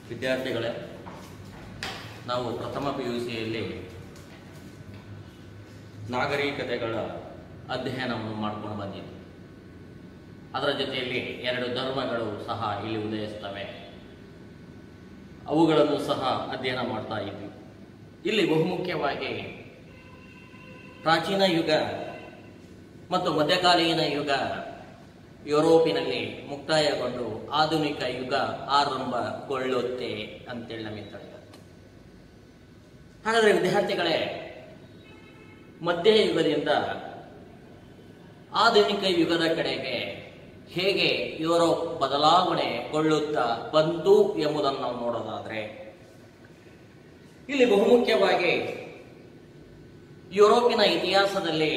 ವಿದ್ಯಾರ್ಥಿಗಳೇ ನಾವು ಪ್ರಥಮ ಪಿ ಯು ಸಿಯಲ್ಲಿ ನಾಗರಿಕತೆಗಳ ಅಧ್ಯಯನವನ್ನು ಮಾಡ್ಕೊಂಡು ಬಂದಿದ್ವಿ ಅದರ ಜೊತೆಯಲ್ಲಿ ಎರಡು ಧರ್ಮಗಳು ಸಹ ಇಲ್ಲಿ ಉದಯಿಸ್ತವೆ ಅವುಗಳನ್ನು ಸಹ ಅಧ್ಯಯನ ಮಾಡ್ತಾ ಇದ್ವಿ ಇಲ್ಲಿ ಬಹುಮುಖ್ಯವಾಗಿ ಪ್ರಾಚೀನ ಯುಗ ಮತ್ತು ಮಧ್ಯಕಾಲೀನ ಯುಗ ಯುರೋಪಿನಲ್ಲಿ ಮುಕ್ತಾಯಗೊಂಡು ಆಧುನಿಕ ಯುಗ ಆರಂಭಗೊಳ್ಳುತ್ತೆ ಅಂತೇಳಿ ನಮಗೆ ತಿಳಿಯುತ್ತೆ ಹಾಗಾದರೆ ವಿದ್ಯಾರ್ಥಿಗಳೇ ಮಧ್ಯಯುಗದಿಂದ ಆಧುನಿಕ ಯುಗದ ಕಡೆಗೆ ಹೇಗೆ ಯುರೋಪ್ ಬದಲಾವಣೆಗೊಳ್ಳುತ್ತಾ ಬಂತು ಎಂಬುದನ್ನು ನಾವು ನೋಡೋದಾದ್ರೆ ಇಲ್ಲಿ ಬಹುಮುಖ್ಯವಾಗಿ ಯುರೋಪಿನ ಇತಿಹಾಸದಲ್ಲಿ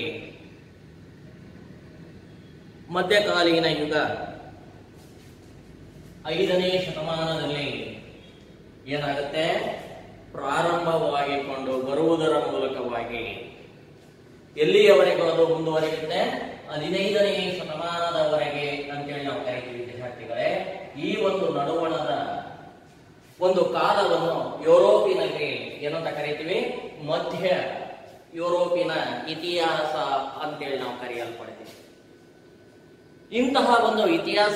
ಮಧ್ಯಕಾಲೀನ ಯುಗ ಐದನೇ ಶತಮಾನದಲ್ಲಿ ಏನಾಗುತ್ತೆ ಪ್ರಾರಂಭವಾಗಿಕೊಂಡು ಬರುವುದರ ಮೂಲಕವಾಗಿ ಎಲ್ಲಿಯವರೆಗೂ ಅದು ಮುಂದುವರಿಯುತ್ತೆ ಹದಿನೈದನೇ ಶತಮಾನದವರೆಗೆ ಅಂತೇಳಿ ನಾವು ಕರಿತೀವಿ ವಿದ್ಯಾರ್ಥಿಗಳೇ ಈ ಒಂದು ನಡುವಣದ ಒಂದು ಕಾಲವನ್ನು ಯುರೋಪಿನಲ್ಲಿ ಏನಂತ ಕರಿತೀವಿ ಮಧ್ಯ ಯುರೋಪಿನ ಇತಿಹಾಸ ಅಂತೇಳಿ ನಾವು ಕರೆಯಲ್ಪಡ್ತೀವಿ ಇಂತಹ ಒಂದು ಇತಿಹಾಸ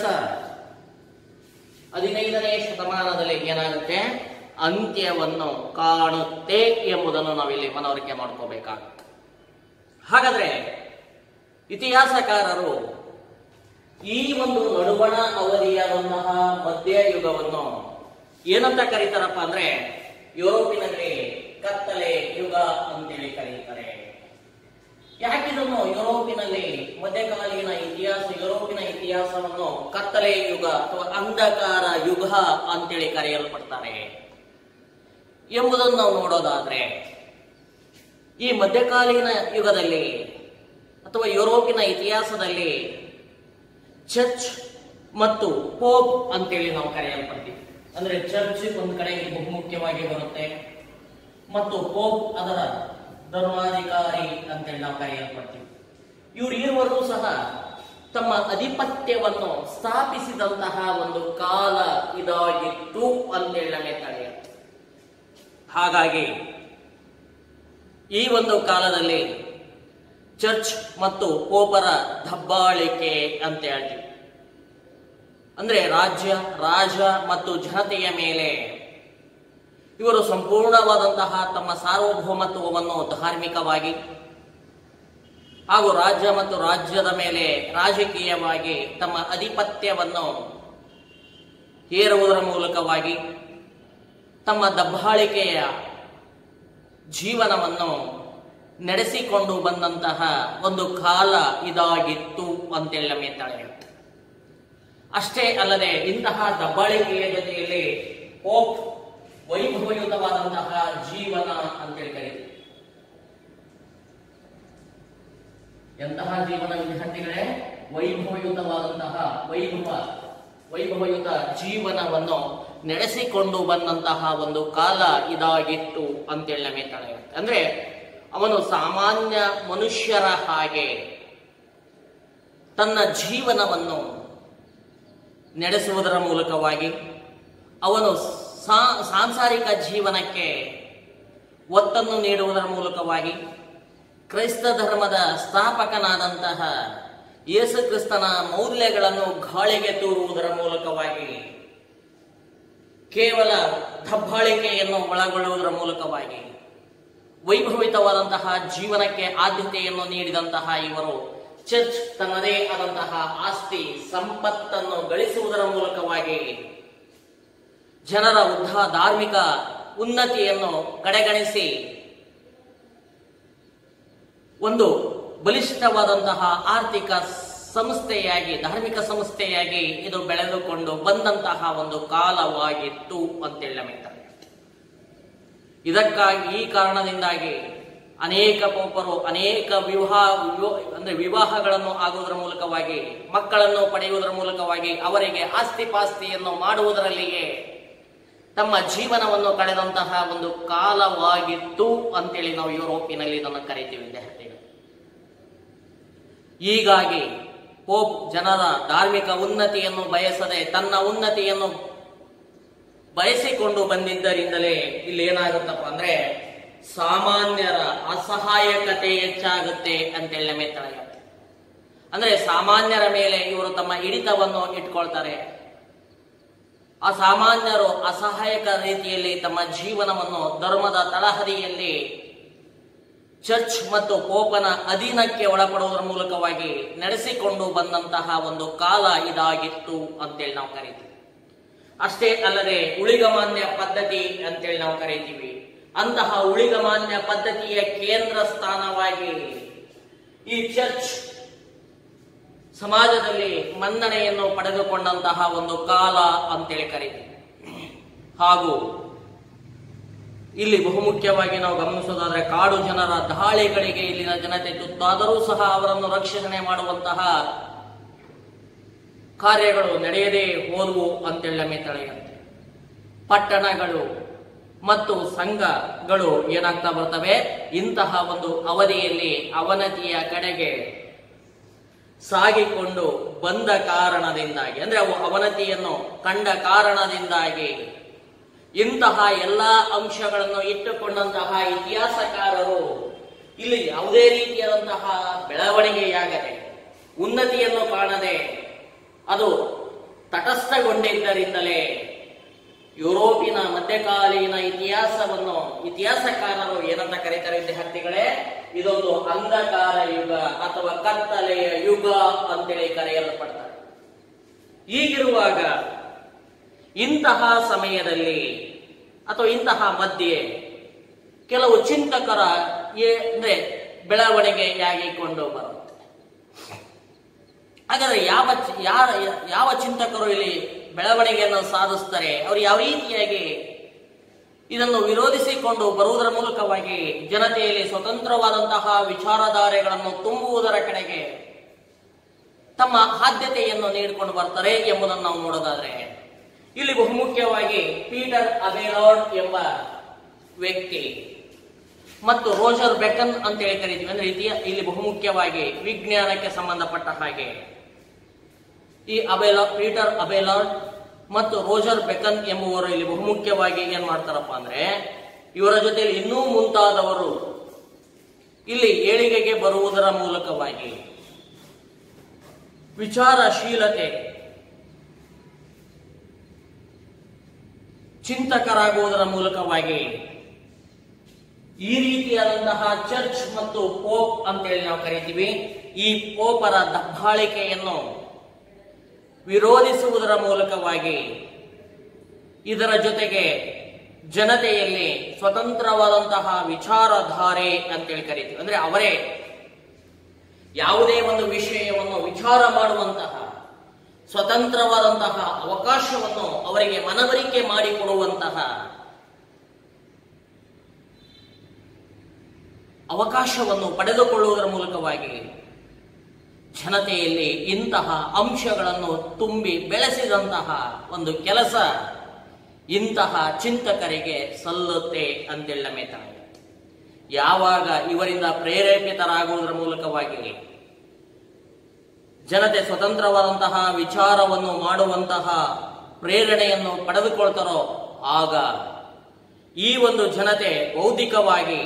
ಹದಿನೈದನೇ ಶತಮಾನದಲ್ಲಿ ಏನಾಗುತ್ತೆ ಅಂತ್ಯವನ್ನು ಕಾಣುತ್ತೆ ಎಂಬುದನ್ನು ನಾವಿಲ್ಲಿ ಮನವರಿಕೆ ಮಾಡ್ಕೋಬೇಕಾಗುತ್ತೆ ಹಾಗಾದ್ರೆ ಇತಿಹಾಸಕಾರರು ಈ ಒಂದು ನಡುವಣ ಅವಧಿಯಾದಂತಹ ಮಧ್ಯಯುಗವನ್ನು ಏನಂತ ಕರೀತಾರಪ್ಪ ಅಂದ್ರೆ ಯುರೋಪಿನಲ್ಲಿ ಕತ್ತಲೆ ಯುಗ ಅಂತೇಳಿ ಕರೀತಾರೆ ಯಾಕಿದನ್ನು ಯುರೋಪಿನಲ್ಲಿ ಮಧ್ಯಕಾಲೀನ ಇತಿಹಾಸ ಯುರೋಪಿನ ಇತಿಹಾಸವನ್ನು ಕತ್ತಲೆ ಯುಗ ಅಥವಾ ಅಂಧಕಾರ ಯುಗ ಅಂತೇಳಿ ಕರೆಯಲ್ಪಡ್ತಾರೆ ಎಂಬುದನ್ನು ನಾವು ನೋಡೋದಾದ್ರೆ ಈ ಮಧ್ಯಕಾಲೀನ ಯುಗದಲ್ಲಿ ಅಥವಾ ಯುರೋಪಿನ ಇತಿಹಾಸದಲ್ಲಿ ಚರ್ಚ್ ಮತ್ತು ಪೋಪ್ ಅಂತೇಳಿ ನಾವು ಕರೆಯಲ್ಪಡ್ತೀವಿ ಅಂದ್ರೆ ಚರ್ಚ್ ಒಂದು ಕಡೆ ಬಹುಮುಖ್ಯವಾಗಿ ಬರುತ್ತೆ ಮತ್ತು ಪೋಪ್ ಅದರ ಧರ್ಮಾಧಿಕಾರಿ ಅಂತೇಳಿ ನಾವು ಕರೆಯಲ್ಪಡ್ತೀವಿ ಇವರು ಇರುವರು ಸಹ ತಮ್ಮ ಅಧಿಪತ್ಯವನ್ನು ಸ್ಥಾಪಿಸಿದಂತಹ ಒಂದು ಕಾಲ ಇದಾಗಿತ್ತು ಅಂತೇಳಿ ನಮಗೆ ತಿಳಿಯುತ್ತೆ ಹಾಗಾಗಿ ಈ ಒಂದು ಕಾಲದಲ್ಲಿ ಚರ್ಚ್ ಮತ್ತು ಪೋಪರ ದಬ್ಬಾಳಿಕೆ ಅಂತ ಹೇಳ್ತೀವಿ ಅಂದ್ರೆ ರಾಜ್ಯ ರಾಜ ಮತ್ತು ಜನತೆಯ ಮೇಲೆ ಇವರು ಸಂಪೂರ್ಣವಾದಂತಹ ತಮ್ಮ ಸಾರ್ವಭೌಮತ್ವವನ್ನು ಧಾರ್ಮಿಕವಾಗಿ ಹಾಗೂ ರಾಜ್ಯ ಮತ್ತು ರಾಜ್ಯದ ಮೇಲೆ ರಾಜಕೀಯವಾಗಿ ತಮ್ಮ ಅಧಿಪತ್ಯವನ್ನು ಹೇರುವುದರ ಮೂಲಕವಾಗಿ ತಮ್ಮ ದಬ್ಬಾಳಿಕೆಯ ಜೀವನವನ್ನು ನಡೆಸಿಕೊಂಡು ಬಂದಂತಹ ಒಂದು ಕಾಲ ಇದಾಗಿತ್ತು ಅಂತೇಳಿ ನಮಗೆ ತಿಳಿಯುತ್ತೆ ಅಷ್ಟೇ ಅಲ್ಲದೆ ಇಂತಹ ದಬ್ಬಾಳಿಕೆಯ ಜೊತೆಯಲ್ಲಿ ಪೋಪ್ ವೈಭವಯುತವಾದಂತಹ ಜೀವನ ಅಂತೇಳಿ ಕರೀತೀವಿ ಎಂತಹ ಜೀವನ ವಿದ್ಯಾರ್ಥಿಗಳೇ ವೈಭವಯುತವಾದಂತಹ ವೈಭವ ವೈಭವಯುತ ಜೀವನವನ್ನು ನಡೆಸಿಕೊಂಡು ಬಂದಂತಹ ಒಂದು ಕಾಲ ಇದಾಗಿತ್ತು ಅಂತೇಳಿ ನಮಗೆ ತಿಳಿಯುತ್ತೆ ಅಂದ್ರೆ ಅವನು ಸಾಮಾನ್ಯ ಮನುಷ್ಯರ ಹಾಗೆ ತನ್ನ ಜೀವನವನ್ನು ನಡೆಸುವುದರ ಮೂಲಕವಾಗಿ ಅವನು ಸಾ- ಸಾಂಸಾರಿಕ ಜೀವನಕ್ಕೆ ಒತ್ತನ್ನು ನೀಡುವುದರ ಮೂಲಕವಾಗಿ ಕ್ರೈಸ್ತ ಧರ್ಮದ ಸ್ಥಾಪಕನಾದಂತಹ ಯೇಸು ಕ್ರಿಸ್ತನ ಮೌಲ್ಯಗಳನ್ನು ಗಾಳಿಗೆ ತೂರುವುದರ ಮೂಲಕವಾಗಿ ಕೇವಲ ದಬ್ಬಾಳಿಕೆಯನ್ನು ಒಳಗೊಳ್ಳುವುದರ ಮೂಲಕವಾಗಿ ವೈಭವಿತವಾದಂತಹ ಜೀವನಕ್ಕೆ ಆದ್ಯತೆಯನ್ನು ನೀಡಿದಂತಹ ಇವರು ಚರ್ಚ್ ತನ್ನದೇ ಆದಂತಹ ಆಸ್ತಿ ಸಂಪತ್ತನ್ನು ಗಳಿಸುವುದರ ಮೂಲಕವಾಗಿ ಜನರ ಉದ್ಧ ಧಾರ್ಮಿಕ ಉನ್ನತಿಯನ್ನು ಕಡೆಗಣಿಸಿ ಒಂದು ಬಲಿಷ್ಠವಾದಂತಹ ಆರ್ಥಿಕ ಸಂಸ್ಥೆಯಾಗಿ ಧಾರ್ಮಿಕ ಸಂಸ್ಥೆಯಾಗಿ ಇದು ಬೆಳೆದುಕೊಂಡು ಬಂದಂತಹ ಒಂದು ಕಾಲವಾಗಿತ್ತು ಅಂತೇಳಿ ನಮಗೆ ತಿಳಿಯುತ್ತೆ. ಇದಕ್ಕಾಗಿ ಈ ಕಾರಣದಿಂದಾಗಿ ಅನೇಕ ಪೋಪರು ಅನೇಕ ವಿವಾಹ ವಿವ- ಅಂದ್ರೆ ವಿವಾಹಗಳನ್ನು ಆಗುವುದರ ಮೂಲಕವಾಗಿ ಮಕ್ಕಳನ್ನು ಪಡೆಯುವುದರ ಮೂಲಕವಾಗಿ ಅವರಿಗೆ ಆಸ್ತಿ ಪಾಸ್ತಿಯನ್ನು ಮಾಡುವುದರಲ್ಲಿಯೇ ತಮ್ಮ ಜೀವನವನ್ನು ಕಳೆದಂತಹ ಒಂದು ಕಾಲವಾಗಿತ್ತು ಅಂತೇಳಿ ನಾವು ಯುರೋಪಿನಲ್ಲಿ ಇದನ್ನು ಕರಿತೀವಿ ವಿದ್ಯಾರ್ಥಿಗಳು ಹೀಗಾಗಿ ಪೋಪ್ ಜನರ ಧಾರ್ಮಿಕ ಉನ್ನತಿಯನ್ನು ಬಯಸದೆ ತನ್ನ ಉನ್ನತಿಯನ್ನು ಬಯಸಿಕೊಂಡು ಬಂದಿದ್ದರಿಂದಲೇ ಇಲ್ಲಿ ಏನಾಗುತ್ತಪ್ಪ ಅಂದ್ರೆ ಸಾಮಾನ್ಯರ ಅಸಹಾಯಕತೆ ಹೆಚ್ಚಾಗುತ್ತೆ ಅಂತೇಳಿ ನಮಗೆ ತಿಳಿಯುತ್ತೆ ಅಂದ್ರೆ ಸಾಮಾನ್ಯರ ಮೇಲೆ ಇವರು ತಮ್ಮ ಹಿಡಿತವನ್ನು ಇಟ್ಕೊಳ್ತಾರೆ ಆ ಸಾಮಾನ್ಯರು ಅಸಹಾಯಕ ರೀತಿಯಲ್ಲಿ ತಮ್ಮ ಜೀವನವನ್ನು ಧರ್ಮದ ತಳಹದಿಯಲ್ಲಿ ಚರ್ಚ್ ಮತ್ತು ಪೋಪನ ಅಧೀನಕ್ಕೆ ಒಳಪಡುವುದರ ಮೂಲಕವಾಗಿ ನಡೆಸಿಕೊಂಡು ಬಂದಂತಹ ಒಂದು ಕಾಲ ಇದಾಗಿತ್ತು ಅಂತೇಳಿ ನಾವು ಕರಿತೀವಿ ಅಷ್ಟೇ ಅಲ್ಲದೆ ಉಳಿಗಮಾನ್ಯ ಪದ್ಧತಿ ಅಂತೇಳಿ ನಾವು ಕರೀತೀವಿ ಅಂತಹ ಉಳಿಗಮಾನ್ಯ ಪದ್ಧತಿಯ ಕೇಂದ್ರ ಸ್ಥಾನವಾಗಿ ಈ ಚರ್ಚ್ ಸಮಾಜದಲ್ಲಿ ಮನ್ನಣೆಯನ್ನು ಪಡೆದುಕೊಂಡಂತಹ ಒಂದು ಕಾಲ ಅಂತೇಳಿ ಕರೀತೀವಿ ಹಾಗೂ ಇಲ್ಲಿ ಬಹುಮುಖ್ಯವಾಗಿ ನಾವು ಗಮನಿಸೋದಾದ್ರೆ ಕಾಡು ಜನರ ದಾಳಿಗಳಿಗೆ ಇಲ್ಲಿನ ಜನತೆ ತುತ್ತಾದರೂ ಸಹ ಅವರನ್ನು ರಕ್ಷಣೆ ಮಾಡುವಂತಹ ಕಾರ್ಯಗಳು ನಡೆಯದೇ ಹೋದವು ಅಂತೇಳಿ ನಮಗೆ ತಿಳಿಯುತ್ತೆ ಪಟ್ಟಣಗಳು ಮತ್ತು ಸಂಘಗಳು ಏನಾಗ್ತಾ ಬರ್ತವೆ ಇಂತಹ ಒಂದು ಅವಧಿಯಲ್ಲಿ ಅವನತಿಯ ಕಡೆಗೆ ಸಾಗಿಕೊಂಡು ಬಂದ ಕಾರಣದಿಂದಾಗಿ ಅಂದ್ರೆ ಅವು ಅವನತಿಯನ್ನು ಕಂಡ ಕಾರಣದಿಂದಾಗಿ ಇಂತಹ ಎಲ್ಲಾ ಅಂಶಗಳನ್ನು ಇಟ್ಟುಕೊಂಡಂತಹ ಇತಿಹಾಸಕಾರರು ಇಲ್ಲಿ ಯಾವುದೇ ರೀತಿಯಾದಂತಹ ಬೆಳವಣಿಗೆಯಾಗದೆ ಉನ್ನತಿಯನ್ನು ಕಾಣದೆ ಅದು ತಟಸ್ಥಗೊಂಡಿದ್ದರಿಂದಲೇ ಯುರೋಪಿನ ಮಧ್ಯಕಾಲೀನ ಇತಿಹಾಸವನ್ನು ಇತಿಹಾಸಕಾರರು ಏನಂತ ಕರೀತಾರೆ ವಿದ್ಯಾರ್ಥಿಗಳೇ ಇದೊಂದು ಅಂಧಕಾರ ಯುಗ ಅಥವಾ ಕತ್ತಲೆಯ ಯುಗ ಅಂತೇಳಿ ಕರೆಯಲ್ಪಡ್ತಾರೆ ಹೀಗಿರುವಾಗ ಇಂತಹ ಸಮಯದಲ್ಲಿ ಅಥವಾ ಇಂತಹ ಮಧ್ಯೆ ಕೆಲವು ಚಿಂತಕರ ಏ- ಅಂದ್ರೆ ಬೆಳವಣಿಗೆಯಾಗಿಕೊಂಡು ಬರುತ್ತೆ ಹಾಗಾದ್ರೆ ಯಾವ ಚಿ- ಯಾರ ಯಾವ ಚಿಂತಕರು ಇಲ್ಲಿ ಬೆಳವಣಿಗೆಯನ್ನು ಸಾಧಿಸ್ತಾರೆ ಅವರು ಯಾವ ರೀತಿಯಾಗಿ ಇದನ್ನು ವಿರೋಧಿಸಿಕೊಂಡು ಬರುವುದರ ಮೂಲಕವಾಗಿ ಜನತೆಯಲ್ಲಿ ಸ್ವತಂತ್ರವಾದಂತಹ ವಿಚಾರಧಾರೆಗಳನ್ನು ತುಂಬುವುದರ ಕಡೆಗೆ ತಮ್ಮ ಆದ್ಯತೆಯನ್ನು ನೀಡಿಕೊಂಡು ಬರ್ತಾರೆ ಎಂಬುದನ್ನು ನಾವು ನೋಡೋದಾದ್ರೆ ಇಲ್ಲಿ ಬಹುಮುಖ್ಯವಾಗಿ ಪೀಟರ್ ಅಬೆಲಾರ್ಡ್ ಎಂಬ ವ್ಯಕ್ತಿ ಮತ್ತು ರೋಜರ್ ಬೆಕನ್ ಅಂತ ಹೇಳಿ ಕರಿತೀವಿ ಅಂದ್ರೆ ಇತಿಹ ಇಲ್ಲಿ ಬಹುಮುಖ್ಯವಾಗಿ ವಿಜ್ಞಾನಕ್ಕೆ ಸಂಬಂಧಪಟ್ಟ ಹಾಗೆ ಈ ಅಬೆಲಾ ಪೀಟರ್ ಅಬೆಲಾರ್ಡ್ ಮತ್ತು ರೋಜರ್ ಬೆಕನ್ ಎಂಬುವರು ಇಲ್ಲಿ ಬಹುಮುಖ್ಯವಾಗಿ ಏನ್ ಮಾಡ್ತಾರಪ್ಪ ಅಂದ್ರೆ ಇವರ ಜೊತೆಯಲ್ಲಿ ಇನ್ನೂ ಮುಂತಾದವರು ಇಲ್ಲಿ ಏಳಿಗೆಗೆ ಬರುವುದರ ಮೂಲಕವಾಗಿ ವಿಚಾರಶೀಲತೆ ಚಿಂತಕರಾಗುವುದರ ಮೂಲಕವಾಗಿ ಈ ರೀತಿಯಾದಂತಹ ಚರ್ಚ್ ಮತ್ತು ಪೋಪ್ ಅಂತೇಳಿ ನಾವು ಕರಿತೀವಿ ಈ ಪೋಪರ ದಬ್ಬಾಳಿಕೆಯನ್ನು ವಿರೋಧಿಸುವುದರ ಮೂಲಕವಾಗಿ ಇದರ ಜೊತೆಗೆ ಜನತೆಯಲ್ಲಿ ಸ್ವತಂತ್ರವಾದಂತಹ ವಿಚಾರಧಾರೆ ಅಂತೇಳಿ ಕರಿತೀವಿ ಅಂದ್ರೆ ಅವರೇ ಯಾವುದೇ ಒಂದು ವಿಷಯವನ್ನು ವಿಚಾರ ಮಾಡುವಂತಹ ಸ್ವತಂತ್ರವಾದಂತಹ ಅವಕಾಶವನ್ನು ಅವರಿಗೆ ಮನವರಿಕೆ ಮಾಡಿಕೊಡುವಂತಹ ಅವಕಾಶವನ್ನು ಪಡೆದುಕೊಳ್ಳುವುದರ ಮೂಲಕವಾಗಿ ಜನತೆಯಲ್ಲಿ ಇಂತಹ ಅಂಶಗಳನ್ನು ತುಂಬಿ ಬೆಳೆಸಿದಂತಹ ಒಂದು ಕೆಲಸ ಇಂತಹ ಚಿಂತಕರಿಗೆ ಸಲ್ಲುತ್ತೆ ಅಂತೇಳಿ ನಮಗೆ ತಿಳಿಯುತ್ತೆ. ಯಾವಾಗ ಇವರಿಂದ ಪ್ರೇರೇಪಿತರಾಗುವುದರ ಮೂಲಕವಾಗಿ ಜನತೆ ಸ್ವತಂತ್ರವಾದಂತಹ ವಿಚಾರವನ್ನು ಮಾಡುವಂತಹ ಪ್ರೇರಣೆಯನ್ನು ಪಡೆದುಕೊಳ್ತಾರೋ ಆಗ ಈ ಒಂದು ಜನತೆ ಬೌದ್ಧಿಕವಾಗಿ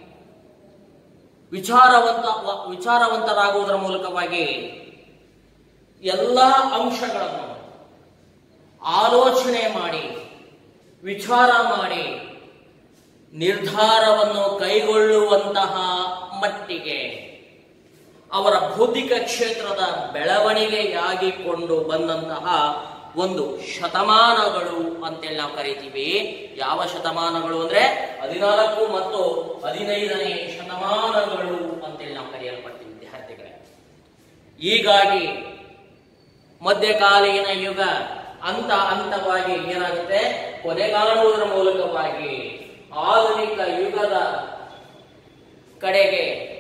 ವಿಚಾರವಂತ ವಿಚಾರವಂತರಾಗುವುದರ ಮೂಲಕವಾಗಿ ಎಲ್ಲ ಅಂಶಗಳನ್ನು ಆಲೋಚನೆ ಮಾಡಿ ವಿಚಾರ ಮಾಡಿ ನಿರ್ಧಾರವನ್ನು ಕೈಗೊಳ್ಳುವಂತಹ ಮಟ್ಟಿಗೆ ಅವರ ಬೌದ್ಧಿಕ ಕ್ಷೇತ್ರದ ಬೆಳವಣಿಗೆಯಾಗಿಕೊಂಡು ಬಂದಂತಹ ಒಂದು ಶತಮಾನಗಳು ಅಂತೇಳಿ ನಾವು ಕರಿತೀವಿ ಯಾವ ಶತಮಾನಗಳು ಅಂದ್ರೆ ಹದಿನಾಲ್ಕು ಮತ್ತು ಹದಿನೈದನೇ ಶತಮಾನಗಳು ಅಂತೇಳಿ ನಾವು ಕರೆಯಲ್ಪಡ್ತೀವಿ ವಿದ್ಯಾರ್ಥಿಗಳೇ ಹೀಗಾಗಿ ಮಧ್ಯಕಾಲೀನ ಯುಗ ಹಂತ ಹಂತವಾಗಿ ಏನಾಗುತ್ತೆ ಕೊನೆಗಾಣುವುದರ ಮೂಲಕವಾಗಿ ಆಧುನಿಕ ಯುಗದ ಕಡೆಗೆ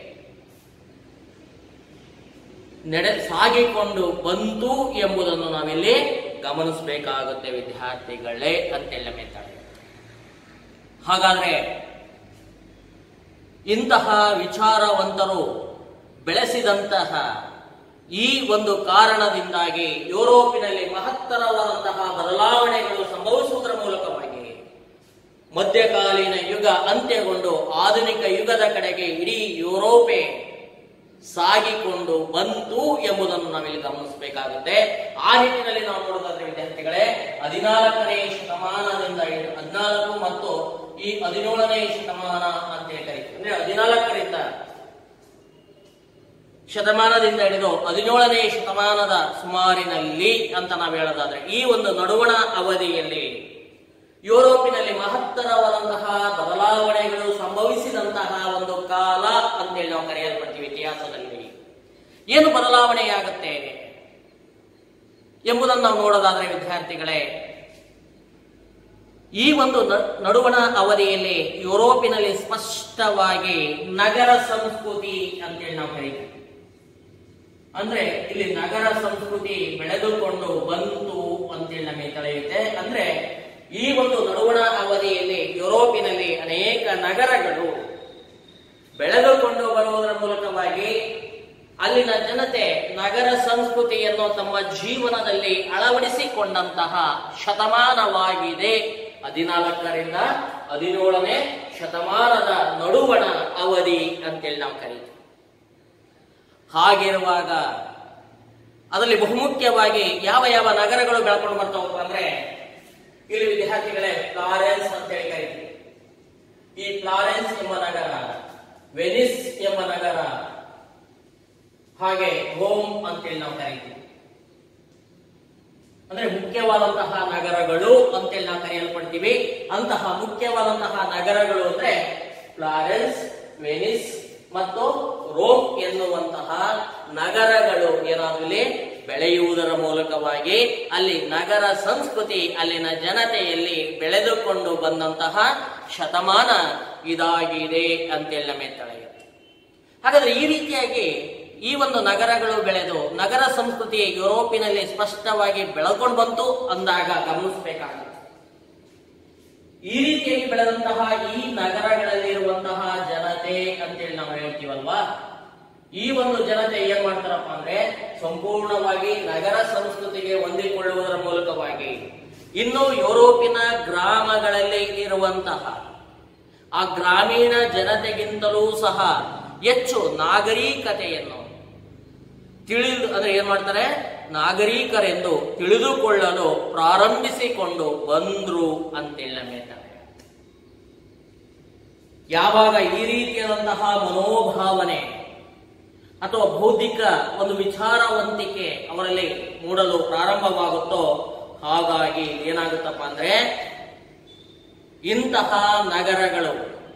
ನಡೆ ಸಾಗಿಕೊಂಡು ಬಂತು ಎಂಬುದನ್ನು ನಾವಿಲ್ಲಿ ಗಮನಿಸಬೇಕಾಗುತ್ತೆ ವಿದ್ಯಾರ್ಥಿಗಳೇ ಅಂತೆಲ್ಲ ಮೆತ್ತಾಳೆ ಹಾಗಾದ್ರೆ ಇಂತಹ ವಿಚಾರವಂತರು ಬೆಳೆಸಿದಂತಹ ಈ ಒಂದು ಕಾರಣದಿಂದಾಗಿ ಯುರೋಪಿನಲ್ಲಿ ಮಹತ್ತರವಾದಂತಹ ಬದಲಾವಣೆಗಳು ಸಂಭವಿಸುವುದರ ಮೂಲಕವಾಗಿ ಯುಗ ಅಂತ್ಯಗೊಂಡು ಆಧುನಿಕ ಯುಗದ ಕಡೆಗೆ ಇಡೀ ಯುರೋಪೆ ಸಾಗಿಕೊಂಡು ಬಂತು ಎಂಬುದನ್ನು ನಾವಿಲ್ಲಿ ಗಮನಿಸಬೇಕಾಗುತ್ತೆ ಆ ನಿಟ್ಟಿನಲ್ಲಿ ನಾವು ನೋಡೋದಾದ್ರೆ ವಿದ್ಯಾರ್ಥಿಗಳೇ ಹದಿನಾಲ್ಕನೇ ಶತಮಾನದಿಂದ ಹಿಡಿದು ಹದಿನಾಲ್ಕು ಮತ್ತು ಈ ಹದಿನೇಳನೇ ಶತಮಾನ ಅಂತ ಹೇಳಿ ಕರೀತೀವಿ ಅಂದ್ರೆ ಹದಿನಾಲ್ಕರಿಂದ ಶತಮಾನದಿಂದ ಹಿಡಿದು ಹದಿನೇಳನೇ ಶತಮಾನದ ಸುಮಾರಿನಲ್ಲಿ ಅಂತ ನಾವು ಹೇಳೋದಾದ್ರೆ ಈ ಒಂದು ನಡುವಣ ಅವಧಿಯಲ್ಲಿ ಯುರೋಪಿನಲ್ಲಿ ಮಹತ್ತರವಾದಂತಹ ಬದಲಾವಣೆಗಳು ಸಂಭವಿಸಿದಂತಹ ಒಂದು ಕಾಲ ಅಂತೇಳಿ ನಾವು ಕರೆಯಲ್ಪಡ್ತೀವಿ ಇತಿಹಾಸದಲ್ಲಿ ಏನು ಬದಲಾವಣೆಯಾಗುತ್ತೆ ಎಂಬುದನ್ನು ನಾವು ನೋಡೋದಾದ್ರೆ ವಿದ್ಯಾರ್ಥಿಗಳೇ ಈ ಒಂದು ನ- ನಡುವಣ ಅವಧಿಯಲ್ಲಿ ಯುರೋಪಿನಲ್ಲಿ ಸ್ಪಷ್ಟವಾಗಿ ನಗರ ಸಂಸ್ಕೃತಿ ಅಂತೇಳಿ ನಾವು ಕರೀತೀವಿ ಅಂದ್ರೆ ಇಲ್ಲಿ ನಗರ ಸಂಸ್ಕೃತಿ ಬೆಳೆದುಕೊಂಡು ಬಂತು ಅಂತೇಳಿ ನಮಗೆ ತಿಳಿಯುತ್ತೆ ಅಂದ್ರೆ ಈ ಒಂದು ನಡುವಣ ಅವಧಿಯಲ್ಲಿ ಯುರೋಪಿನಲ್ಲಿ ಅನೇಕ ನಗರಗಳು ಬೆಳೆದುಕೊಂಡು ಬರುವುದರ ಮೂಲಕವಾಗಿ ಅಲ್ಲಿನ ಜನತೆ ನಗರ ಸಂಸ್ಕೃತಿಯನ್ನು ತಮ್ಮ ಜೀವನದಲ್ಲಿ ಅಳವಡಿಸಿಕೊಂಡಂತಹ ಶತಮಾನವಾಗಿದೆ ಹದಿನಾಲ್ಕರಿಂದ ಹದಿನೇಳನೇ ಶತಮಾನದ ನಡುವಣ ಅವಧಿ ಅಂತೇಳಿ ನಾವು ಕರೀತೀವಿ ಹಾಗಿರುವಾಗ ಅದರಲ್ಲಿ ಬಹುಮುಖ್ಯವಾಗಿ ಯಾವ ಯಾವ ನಗರಗಳು ಬೆಳ್ಕೊಂಡು ಬರ್ತಾವಪ್ಪ ಅಂದ್ರೆ ಇಲ್ಲಿ ವಿದ್ಯಾರ್ಥಿಗಳೇ ಫ್ಲಾರೆನ್ಸ್ ಅಂತ ಹೇಳಿ ಕರೀತೀವಿ ಈ ಫ್ಲಾರೆನ್ಸ್ ಎಂಬ ನಗರ ವೆನಿಸ್ ಎಂಬ ನಗರ ಹಾಗೆ ರೋಮ್ ಅಂತೇಳಿ ನಾವು ಕರೀತೀವಿ ಅಂದ್ರೆ ಮುಖ್ಯವಾದಂತಹ ನಗರಗಳು ಅಂತೇಳಿ ನಾವು ಕರೆಯಲ್ಪಡ್ತೀವಿ ಅಂತಹ ಮುಖ್ಯವಾದಂತಹ ನಗರಗಳು ಅಂದ್ರೆ ಫ್ಲಾರೆನ್ಸ್ ವೆನಿಸ್ ಮತ್ತು ರೋಮ್ ಎನ್ನುವಂತಹ ನಗರಗಳು ಏನಾದ್ರು ಇಲ್ಲಿ ಬೆಳೆಯುವುದರ ಮೂಲಕವಾಗಿ ಅಲ್ಲಿ ನಗರ ಸಂಸ್ಕೃತಿ ಅಲ್ಲಿನ ಜನತೆಯಲ್ಲಿ ಬೆಳೆದುಕೊಂಡು ಬಂದಂತಹ ಶತಮಾನ ಇದಾಗಿದೆ ಅಂತೇಳಿ ನಮಗೆ ತಿಳಿಯುತ್ತೆ ಹಾಗಾದ್ರೆ ಈ ರೀತಿಯಾಗಿ ಈ ಒಂದು ನಗರಗಳು ಬೆಳೆದು ನಗರ ಸಂಸ್ಕೃತಿ ಯುರೋಪಿನಲ್ಲಿ ಸ್ಪಷ್ಟವಾಗಿ ಬೆಳಕೊಂಡು ಬಂತು ಅಂದಾಗ ಗಮನಿಸಬೇಕಾಗುತ್ತೆ ಈ ರೀತಿಯಾಗಿ ಬೆಳೆದಂತಹ ಈ ನಗರಗಳಲ್ಲಿರುವಂತಹ ಜನತೆ ಅಂತೇಳಿ ನಾವು ಹೇಳ್ತೀವಲ್ವಾ ಈ ಒಂದು ಜನತೆ ಏನ್ ಮಾಡ್ತಾರಪ್ಪ ಅಂದ್ರೆ ಸಂಪೂರ್ಣವಾಗಿ ನಗರ ಸಂಸ್ಕೃತಿಗೆ ಹೊಂದಿಕೊಳ್ಳುವುದರ ಮೂಲಕವಾಗಿ ಇನ್ನು ಯುರೋಪಿನ ಗ್ರಾಮಗಳಲ್ಲಿ ಇರುವಂತಹ ಆ ಗ್ರಾಮೀಣ ಜನತೆಗಿಂತಲೂ ಸಹ ಹೆಚ್ಚು ನಾಗರಿಕತೆಯನ್ನು ತಿಳಿದು ಅಂದ್ರೆ ಏನ್ ಮಾಡ್ತಾರೆ ನಾಗರಿಕರೆಂದು ತಿಳಿದುಕೊಳ್ಳಲು ಪ್ರಾರಂಭಿಸಿಕೊಂಡು ಬಂದ್ರು ಅಂತೇಳಿ ನಮಗೆ ಹೇಳ್ತಾರೆ. ಯಾವಾಗ ಈ ರೀತಿಯಾದಂತಹ ಮನೋಭಾವನೆ ಅಥವಾ ಬೌದ್ಧಿಕ ಒಂದು ವಿಚಾರವಂತಿಕೆ ಅವರಲ್ಲಿ ಮೂಡಲು ಪ್ರಾರಂಭವಾಗುತ್ತೋ ಹಾಗಾಗಿ ಏನಾಗುತ್ತಪ್ಪ ಅಂದ್ರೆ ಇಂತಹ ನಗರಗಳು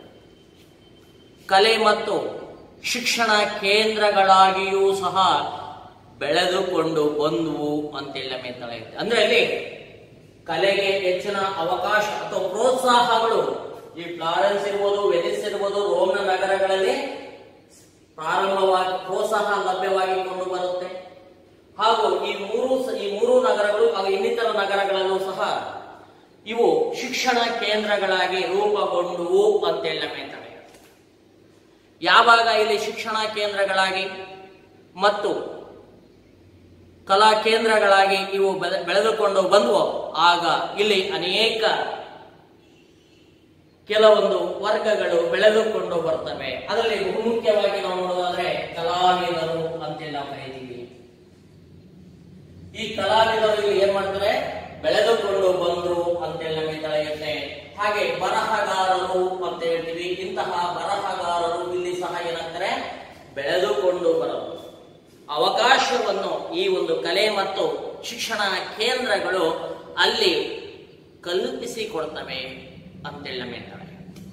ಕಲೆ ಮತ್ತು ಶಿಕ್ಷಣ ಕೇಂದ್ರಗಳಾಗಿಯೂ ಸಹ ಬೆಳೆದುಕೊಂಡು ಬಂದುವು ಅಂತೇಳಿ ನಮಗೆ ತಿಳಿಯುತ್ತೆ ಅಂದ್ರೆ ಅಲ್ಲಿ ಕಲೆಗೆ ಹೆಚ್ಚಿನ ಅವಕಾಶ ಅಥವಾ ಪ್ರೋತ್ಸಾಹಗಳು ಈ ಫ್ಲಾರೆನ್ಸ್ ಇರ್ಬೋದು ವೆನಿಸ್ ಇರ್ಬೋದು ರೋಮ್ನ ನಗರಗಳಲ್ಲಿ ಪ್ರಾರಂಭವಾಗಿ ಪ್ರೋತ್ಸಾಹ ಲಭ್ಯವಾಗಿಕೊಂಡು ಬರುತ್ತೆ ಹಾಗೂ ಈ ಮೂರು ಸ- ಈ ಮೂರು ನಗರಗಳು ಹಾಗೂ ಇನ್ನಿತರ ನಗರಗಳಲ್ಲೂ ಸಹ ಇವು ಶಿಕ್ಷಣ ಕೇಂದ್ರಗಳಾಗಿ ರೂಪುಗೊಂಡುವು ಅಂತೇಳಿ ನಮಗೆ ತಿಳಿಯುತ್ತೆ ಯಾವಾಗ ಇಲ್ಲಿ ಶಿಕ್ಷಣ ಕೇಂದ್ರಗಳಾಗಿ ಮತ್ತು ಕಲಾ ಕೇಂದ್ರಗಳಾಗಿ ಇವು ಬೆಳೆ- ಬೆಳೆದುಕೊಂಡು ಬಂದವು ಆಗ ಇಲ್ಲಿ ಅನೇಕ ಕೆಲವೊಂದು ವರ್ಗಗಳು ಬೆಳೆದುಕೊಂಡು ಬರ್ತವೆ ಅದರಲ್ಲಿ ಬಹುಮುಖ್ಯವಾಗಿ ನಾವು ನೋಡೋದಾದ್ರೆ ಕಲಾವಿದರು ಅಂತೇಳಿ ನಾವು ಕರೀತೀವಿ ಈ ಕಲಾವಿದರು ಇಲ್ಲಿ ಏನ್ ಮಾಡ್ತಾರೆ ಬೆಳೆದುಕೊಂಡು ಬಂದ್ರು ಅಂತೇಳಿ ನಮಗೆ ತಿಳಿಯುತ್ತೆ ಹಾಗೆ ಬರಹಗಾರರು ಅಂತ ಹೇಳ್ತೀವಿ ಇಂತಹ ಬರಹಗಾರರು ಇಲ್ಲಿ ಸಹ ಏನಾಗ್ತಾರೆ ಬೆಳೆದುಕೊಂಡು ಬರಲು ಅವಕಾಶವನ್ನು ಈ ಒಂದು ಕಲೆ ಮತ್ತು ಶಿಕ್ಷಣ ಕೇಂದ್ರಗಳು ಅಲ್ಲಿ ಕಲ್ಪಿಸಿಕೊಡ್ತವೆ ಅಂತೇಳಿ ನಮಗೆ ತಿಳಿಯುತ್ತೆ.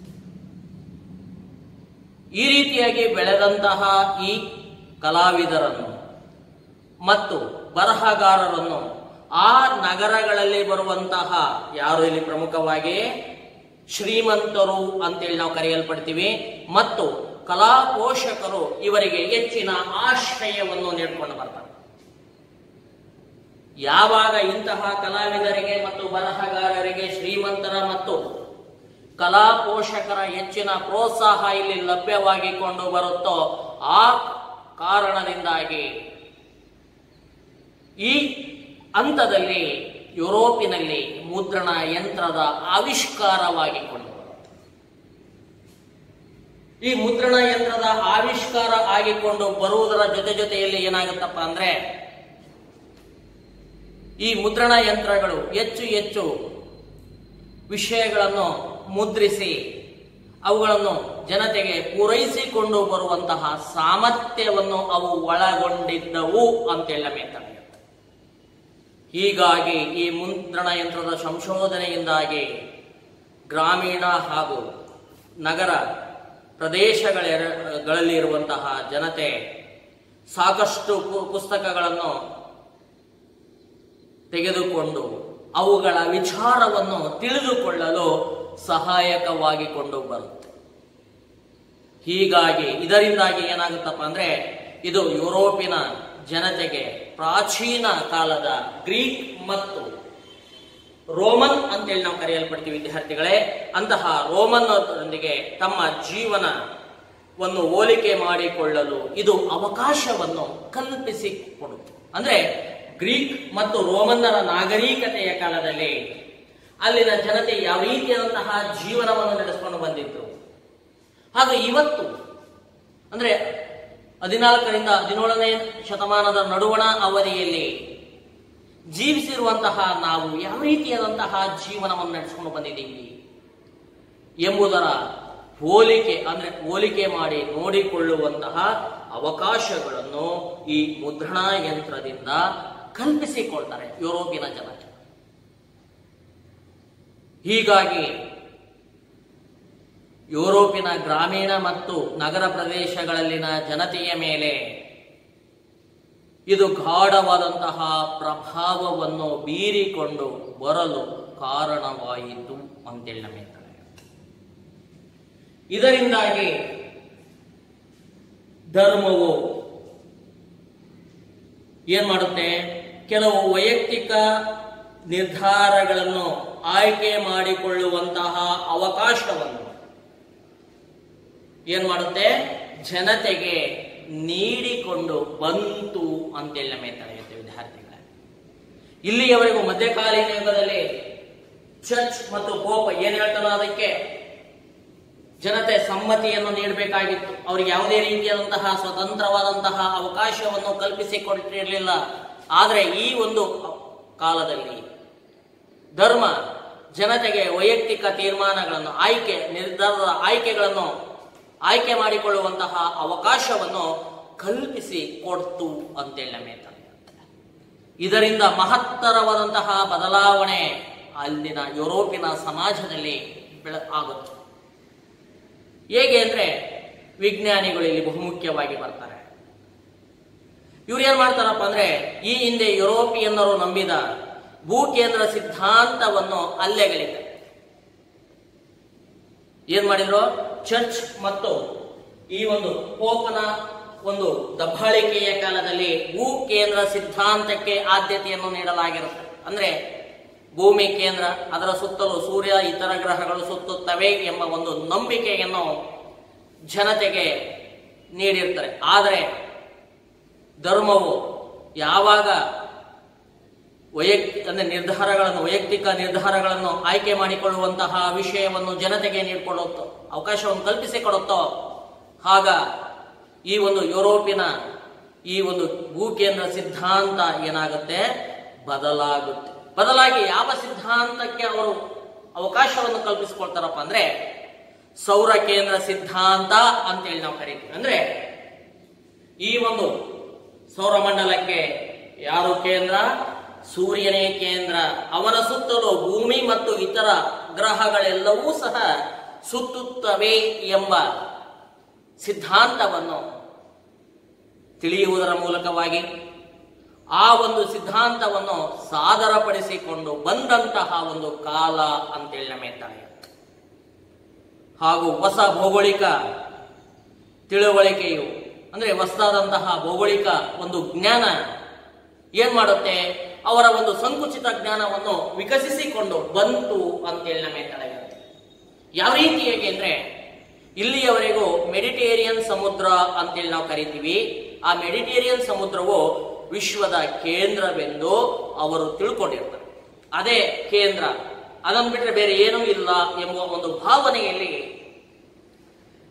ಈ ರೀತಿಯಾಗಿ ಬೆಳೆದಂತಹ ಈ ಕಲಾವಿದರನ್ನು ಮತ್ತು ಬರಹಗಾರರನ್ನು ಆ ನಗರಗಳಲ್ಲಿ ಬರುವಂತಹ ಯಾರು ಇಲ್ಲಿ ಪ್ರಮುಖವಾಗಿ ಶ್ರೀಮಂತರು ಅಂತೇಳಿ ನಾವು ಕರೆಯಲ್ಪಡ್ತೀವಿ ಮತ್ತು ಕಲಾ ಪೋಷಕರು ಇವರಿಗೆ ಹೆಚ್ಚಿನ ಆಶ್ರಯವನ್ನು ನೀಡಿಕೊಂಡು ಬರ್ತಾರೆ ಯಾವಾಗ ಇಂತಹ ಕಲಾವಿದರಿಗೆ ಮತ್ತು ಬರಹಗಾರರಿಗೆ ಶ್ರೀಮಂತರ ಮತ್ತು ಕಲಾ ಪೋಷಕರ ಹೆಚ್ಚಿನ ಪ್ರೋತ್ಸಾಹ ಇಲ್ಲಿ ಲಭ್ಯವಾಗಿಕೊಂಡು ಬರುತ್ತೋ ಆ ಕಾರಣದಿಂದಾಗಿ ಈ ಹಂತದಲ್ಲಿ ಯುರೋಪಿನಲ್ಲಿ ಮುದ್ರಣ ಯಂತ್ರದ ಆವಿಷ್ಕಾರವಾಗಿಕೊಂಡು ಬರುತ್ತೆ ಈ ಮುದ್ರಣ ಯಂತ್ರದ ಆವಿಷ್ಕಾರ ಆಗಿಕೊಂಡು ಬರುವುದರ ಜೊತೆ ಜೊತೆಯಲ್ಲಿ ಏನಾಗುತ್ತಪ್ಪ ಅಂದ್ರೆ ಈ ಮುದ್ರಣ ಯಂತ್ರಗಳು ಹೆಚ್ಚು ಹೆಚ್ಚು ವಿಷಯಗಳನ್ನು ಮುದ್ರಿಸಿ ಅವುಗಳನ್ನು ಜನತೆಗೆ ಪೂರೈಸಿಕೊಂಡು ಬರುವಂತಹ ಸಾಮರ್ಥ್ಯವನ್ನು ಅವು ಒಳಗೊಂಡಿದ್ದವು ಅಂತೆಲ್ಲ ಮೇಲ್ತಾರೆ ಹೀಗಾಗಿ ಈ ಮುದ್ರಣ ಯಂತ್ರದ ಸಂಶೋಧನೆಯಿಂದಾಗಿ ಗ್ರಾಮೀಣ ಹಾಗೂ ನಗರ ಪ್ರದೇಶಗಳಲ್ಲಿ ಇರುವಂತಹ ಜನತೆ ಸಾಕಷ್ಟು ಪು- ಪುಸ್ತಕಗಳನ್ನು ತೆಗೆದುಕೊಂಡು ಅವುಗಳ ವಿಚಾರವನ್ನು ತಿಳಿದುಕೊಳ್ಳಲು ಸಹಾಯಕವಾಗಿಕೊಂಡು ಬರುತ್ತೆ ಹೀಗಾಗಿ ಇದರಿಂದಾಗಿ ಏನಾಗುತ್ತಪ್ಪ ಅಂದ್ರೆ ಇದು ಯುರೋಪಿನ ಜನತೆಗೆ ಪ್ರಾಚೀನ ಕಾಲದ ಗ್ರೀಕ್ ಮತ್ತು ರೋಮನ್ ಅಂತೇಳಿ ನಾವು ಕರೆಯಲ್ಪಡ್ತೀವಿ ವಿದ್ಯಾರ್ಥಿಗಳೇ ಅಂತಹ ರೋಮನ್ ಅವರೊಂದಿಗೆ ತಮ್ಮ ಜೀವನವನ್ನು ಹೋಲಿಕೆ ಮಾಡಿಕೊಳ್ಳಲು ಇದು ಅವಕಾಶವನ್ನು ಕಲ್ಪಿಸಿಕೊಡುತ್ತೆ ಅಂದ್ರೆ ಗ್ರೀಕ್ ಮತ್ತು ರೋಮನ್ನರ ನಾಗರಿಕತೆಯ ಕಾಲದಲ್ಲಿ ಅಲ್ಲಿನ ಜನತೆ ಯಾವ ರೀತಿಯಾದಂತಹ ಜೀವನವನ್ನು ನಡೆಸಿಕೊಂಡು ಬಂದಿದ್ರು ಹಾಗೂ ಇವತ್ತು ಅಂದ್ರೆ ಹದಿನಾಲ್ಕರಿಂದ ಹದಿನೇಳನೇ ಶತಮಾನದ ನಡುವಣ ಅವಧಿಯಲ್ಲಿ ಜೀವಿಸಿರುವಂತಹ ನಾವು ಯಾವ ರೀತಿಯಾದಂತಹ ಜೀವನವನ್ನು ನಡೆಸಿಕೊಂಡು ಬಂದಿದ್ದೀವಿ ಎಂಬುದರ ಹೋಲಿಕೆ ಅಂದ್ರೆ ಹೋಲಿಕೆ ಮಾಡಿ ನೋಡಿಕೊಳ್ಳುವಂತಹ ಅವಕಾಶಗಳನ್ನು ಈ ಮುದ್ರಣಾ ಯಂತ್ರದಿಂದ ಕಲ್ಪಿಸಿಕೊಳ್ತಾರೆ ಯುರೋಪಿನ ಜನತೆ ಹೀಗಾಗಿ ಯುರೋಪಿನ ಗ್ರಾಮೀಣ ಮತ್ತು ನಗರ ಪ್ರದೇಶಗಳಲ್ಲಿನ ಜನತೆಯ ಮೇಲೆ ಇದು ಗಾಢವಾದಂತಹ ಪ್ರಭಾವವನ್ನು ಬೀರಿಕೊಂಡು ಬರಲು ಕಾರಣವಾಯಿತು ಅಂತೇಳಿ ನಮಗೆ ತಿಳಿಯುತ್ತೆ. ಇದರಿಂದಾಗಿ ಧರ್ಮವು ಏನ್ ಮಾಡುತ್ತೆ ಕೆಲವು ವೈಯಕ್ತಿಕ ನಿರ್ಧಾರಗಳನ್ನು ಆಯ್ಕೆ ಮಾಡಿಕೊಳ್ಳುವಂತಹ ಅವಕಾಶವನ್ನು ಏನ್ ಮಾಡುತ್ತೆ ಜನತೆಗೆ ನೀಡಿಕೊಂಡು ಬಂತು ಅಂತೇಳಿ ನಮಗೆ ತಿಳಿಯುತ್ತೆ ವಿದ್ಯಾರ್ಥಿಗಳೇ ಇಲ್ಲಿಯವರೆಗೂ ಮಧ್ಯಕಾಲೀನ ಯುಗದಲ್ಲಿ ಚರ್ಚ್ ಮತ್ತು ಪೋಪ ಏನ್ ಹೇಳ್ತಾನೋ ಅದಕ್ಕೆ ಜನತೆ ಸಮ್ಮತಿಯನ್ನು ನೀಡಬೇಕಾಗಿತ್ತು ಅವರಿಗೆ ಯಾವುದೇ ರೀತಿಯಾದಂತಹ ಸ್ವತಂತ್ರವಾದಂತಹ ಅವಕಾಶವನ್ನು ಕಲ್ಪಿಸಿಕೊಟ್ಟಿರಲಿಲ್ಲ ಆದರೆ ಈ ಒಂದು ಕಾಲದಲ್ಲಿ ಧರ್ಮ ಜನತೆಗೆ ವೈಯಕ್ತಿಕ ತೀರ್ಮಾನಗಳನ್ನು ಆಯ್ಕೆ ನಿರ್ಧಾರದ ಆಯ್ಕೆಗಳನ್ನು ಆಯ್ಕೆ ಮಾಡಿಕೊಳ್ಳುವಂತಹ ಅವಕಾಶವನ್ನು ಕಲ್ಪಿಸಿ ಕೊಡ್ತು ಅಂತೇಳಿ ನಮಗೆ ತಿಳಿಯುತ್ತೆ. ಇದರಿಂದ ಮಹತ್ತರವಾದಂತಹ ಬದಲಾವಣೆ ಅಲ್ಲಿನ ಯುರೋಪಿನ ಸಮಾಜದಲ್ಲಿ ಬೆಳ ಆಗುತ್ತೆ ಹೇಗೆ ಅಂದ್ರೆ ವಿಜ್ಞಾನಿಗಳು ಇಲ್ಲಿ ಬಹುಮುಖ್ಯವಾಗಿ ಬರ್ತಾರೆ ಇವ್ರು ಏನ್ ಮಾಡ್ತಾರಪ್ಪ ಅಂದ್ರೆ ಈ ಹಿಂದೆ ಯುರೋಪಿಯನ್ನರು ನಂಬಿದ ಭೂಕೇಂದ್ರ ಸಿದ್ಧಾಂತವನ್ನು ಅಲ್ಲೆಗಳಿದ್ದಾರೆ ಏನ್ ಮಾಡಿದ್ರು ಚರ್ಚ್ ಮತ್ತು ಈ ಒಂದು ಪೋಪನ ಒಂದು ದಬ್ಬಾಳಿಕೆಯ ಕಾಲದಲ್ಲಿ ಭೂ ಕೇಂದ್ರ ಸಿದ್ಧಾಂತಕ್ಕೆ ಆದ್ಯತೆಯನ್ನು ನೀಡಲಾಗಿರುತ್ತೆ ಅಂದ್ರೆ ಭೂಮಿ ಕೇಂದ್ರ ಅದರ ಸುತ್ತಲೂ ಸೂರ್ಯ ಇತರ ಗ್ರಹಗಳು ಸುತ್ತುತ್ತವೆ ಎಂಬ ಒಂದು ನಂಬಿಕೆಯನ್ನು ಜನತೆಗೆ ನೀಡಿರ್ತಾರೆ ಆದರೆ ಧರ್ಮವು ಯಾವಾಗ ವೈಯಕ್ತಿಕ ಅಂದ್ರೆ ನಿರ್ಧಾರಗಳನ್ನು ವೈಯಕ್ತಿಕ ನಿರ್ಧಾರಗಳನ್ನು ಆಯ್ಕೆ ಮಾಡಿಕೊಳ್ಳುವಂತಹ ವಿಷಯವನ್ನು ಜನತೆಗೆ ನೀಡಿಕೊಳ್ಳುತ್ತೋ ಅವಕಾಶವನ್ನು ಕಲ್ಪಿಸಿಕೊಡುತ್ತೋ ಆಗ ಈ ಒಂದು ಯುರೋಪಿನ ಈ ಒಂದು ಭೂಕೇಂದ್ರ ಸಿದ್ಧಾಂತ ಏನಾಗುತ್ತೆ ಬದಲಾಗುತ್ತೆ ಬದಲಾಗಿ ಯಾವ ಸಿದ್ಧಾಂತಕ್ಕೆ ಅವರು ಅವಕಾಶವನ್ನು ಕಲ್ಪಿಸಿಕೊಳ್ತಾರಪ್ಪ ಅಂದ್ರೆ ಸೌರ ಕೇಂದ್ರ ಸಿದ್ಧಾಂತ ಅಂತೇಳಿ ನಾವು ಕರಿತೀವಿ ಅಂದ್ರೆ ಈ ಒಂದು ಸೌರಮಂಡಲಕ್ಕೆ ಯಾರು ಕೇಂದ್ರ ಸೂರ್ಯನೇ ಕೇಂದ್ರ ಅವನ ಸುತ್ತಲೂ ಭೂಮಿ ಮತ್ತು ಇತರ ಗ್ರಹಗಳೆಲ್ಲವೂ ಸಹ ಸುತ್ತುತ್ತವೆ ಎಂಬ ಸಿದ್ಧಾಂತವನ್ನು ತಿಳಿಯುವುದರ ಮೂಲಕವಾಗಿ ಆ ಒಂದು ಸಿದ್ಧಾಂತವನ್ನು ಸಾದರಪಡಿಸಿಕೊಂಡು ಬಂದಂತಹ ಒಂದು ಕಾಲ ಅಂತೇಳಿ ನಮಗೆ ತಿಳಿಯುತ್ತೆ ಹಾಗೂ ಹೊಸ ಭೌಗೋಳಿಕ ತಿಳುವಳಿಕೆಯು ಅಂದ್ರೆ ಹೊಸದಾದಂತಹ ಭೌಗೋಳಿಕ ಒಂದು ಜ್ಞಾನ ಏನ್ ಮಾಡುತ್ತೆ ಅವರ ಒಂದು ಸಂಕುಚಿತ ಜ್ಞಾನವನ್ನು ವಿಕಸಿಸಿಕೊಂಡು ಬಂತು ಅಂತೇಳಿ ನಮಗೆ ತಿಳಿಯುತ್ತೆ ಯಾವ ರೀತಿಯಾಗಿ ಅಂದ್ರೆ ಇಲ್ಲಿಯವರೆಗೂ ಮೆಡಿಟೇರಿಯನ್ ಸಮುದ್ರ ಅಂತೇಳಿ ನಾವು ಕರಿತೀವಿ ಆ ಮೆಡಿಟೇರಿಯನ್ ಸಮುದ್ರವು ವಿಶ್ವದ ಕೇಂದ್ರವೆಂದು ಅವರು ತಿಳ್ಕೊಂಡಿರ್ತಾರೆ ಅದೇ ಕೇಂದ್ರ ಅದನ್ನು ಬಿಟ್ಟರೆ ಬೇರೆ ಏನೂ ಇಲ್ಲ ಎಂಬುವ ಒಂದು ಭಾವನೆಯಲ್ಲಿ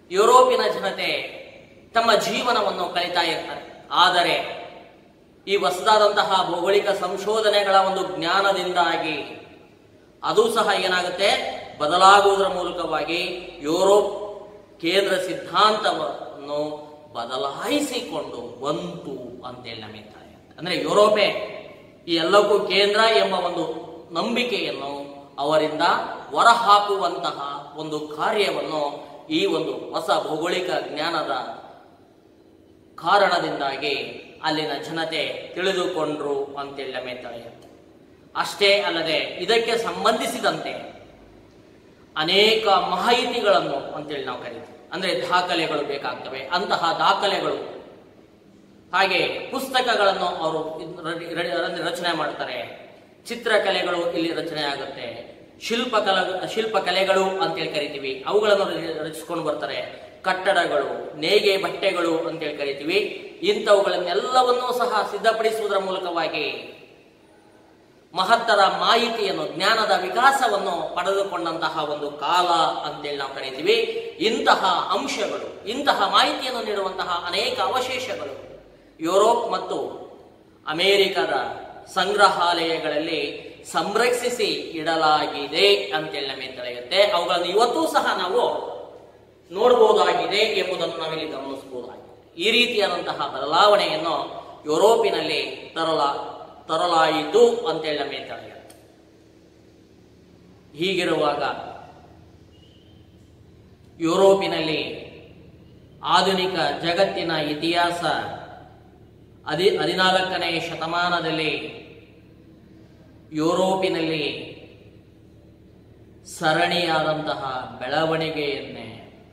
ಯುರೋಪಿನ ಜನತೆ ತಮ್ಮ ಜೀವನವನ್ನು ಕಳೀತಾ ಇರ್ತಾರೆ ಆದರೆ ಈ ಹೊಸದಾದಂತಹ ಭೌಗೋಳಿಕ ಸಂಶೋಧನೆಗಳ ಒಂದು ಜ್ಞಾನದಿಂದಾಗಿ ಅದು ಸಹ ಏನಾಗುತ್ತೆ ಬದಲಾಗುವುದರ ಮೂಲಕವಾಗಿ ಯುರೋಪ್ ಕೇಂದ್ರ ಸಿದ್ಧಾಂತವನ್ನು ಬದಲಾಯಿಸಿಕೊಂಡು ಬಂತು ಅಂತೇಳಿ ನಮಗೆ ತಿಳಿಯುತ್ತೆ. ಅಂದ್ರೆ ಯುರೋಪೇ ಈ ಎಲ್ಲಕ್ಕೂ ಕೇಂದ್ರ ಎಂಬ ಒಂದು ನಂಬಿಕೆಯನ್ನು ಅವರಿಂದ ಹೊರಹಾಕುವಂತಹ ಒಂದು ಕಾರ್ಯವನ್ನು ಈ ಒಂದು ಹೊಸ ಭೌಗೋಳಿಕ ಜ್ಞಾನದ ಕಾರಣದಿಂದಾಗಿ ಅಲ್ಲಿನ ಜನತೆ ತಿಳಿದುಕೊಂಡ್ರು ಅಂತೇಳಿ ನಮಗೆ ತಿಳಿಯುತ್ತೆ ಅಷ್ಟೇ ಅಲ್ಲದೆ ಇದಕ್ಕೆ ಸಂಬಂಧಿಸಿದಂತೆ ಅನೇಕ ಮಾಹಿತಿಗಳನ್ನು ಅಂತೇಳಿ ನಾವು ಕರೀತೀವಿ ಅಂದ್ರೆ ದಾಖಲೆಗಳು ಬೇಕಾಗ್ತವೆ ಅಂತಹ ದಾಖಲೆಗಳು ಹಾಗೆ ಪುಸ್ತಕಗಳನ್ನು ಅವರು ಇದ್- ರೆಡಿ- ರೆಡಿ- ಅಂದ್ರೆ ರಚನೆ ಮಾಡ್ತಾರೆ ಚಿತ್ರಕಲೆಗಳು ಇಲ್ಲಿ ರಚನೆ ಆಗುತ್ತೆ ಶಿಲ್ಪಕಲ ಶಿಲ್ಪಕಲೆಗಳು ಅಂತೇಳಿ ಕರಿತೀವಿ ಅವುಗಳನ್ನು ರ- ರಚಿಸ್ಕೊಂಡು ಬರ್ತಾರೆ ಕಟ್ಟಡಗಳು ನೇಯ್ಗೆ ಬಟ್ಟೆಗಳು ಅಂತೇಳಿ ಕರಿತೀವಿ ಇಂಥವುಗಳನ್ನೆಲ್ಲವನ್ನೂ ಸಹ ಸಿದ್ಧಪಡಿಸುವುದರ ಮೂಲಕವಾಗಿ ಮಹತ್ತರ ಮಾಹಿತಿಯನ್ನು ಜ್ಞಾನದ ವಿಕಾಸವನ್ನು ಪಡೆದುಕೊಂಡಂತಹ ಒಂದು ಕಾಲ ಅಂತೇಳಿ ನಾವು ಕರಿತೀವಿ ಇಂತಹ ಅಂಶಗಳು ಇಂತಹ ಮಾಹಿತಿಯನ್ನು ನೀಡುವಂತಹ ಅನೇಕ ಅವಶೇಷಗಳು ಯುರೋಪ್ ಮತ್ತು ಅಮೆರಿಕದ ಸಂಗ್ರಹಾಲಯಗಳಲ್ಲಿ ಸಂರಕ್ಷಿಸಿ ಇಡಲಾಗಿದೆ ಅಂತೇಳಿ ನಮಗೆ ತಿಳಿಯುತ್ತೆ ಅವುಗಳನ್ನು ಇವತ್ತೂ ಸಹ ನಾವು ನೋಡಬಹುದಾಗಿದೆ ಎಂಬುದನ್ನು ನಾವಿಲ್ಲಿ ಗಮನಿಸಬಹುದಾಗಿದೆ ಈ ರೀತಿಯಾದಂತಹ ಬದಲಾವಣೆಯನ್ನು ಯುರೋಪಿನಲ್ಲಿ ತರಲ ತರಲಾಯಿತು ಅಂತೇಳಿ ನಮಗೆ ತಿಳಿಯುತ್ತೆ ಹೀಗಿರುವಾಗ ಯುರೋಪಿನಲ್ಲಿ ಆಧುನಿಕ ಜಗತ್ತಿನ ಇತಿಹಾಸ ಹದಿ ಹದಿನಾಲ್ಕನೇ ಶತಮಾನದಲ್ಲಿ ಯುರೋಪಿನಲ್ಲಿ ಸರಣಿಯಾದಂತಹ ಬೆಳವಣಿಗೆಯನ್ನೇ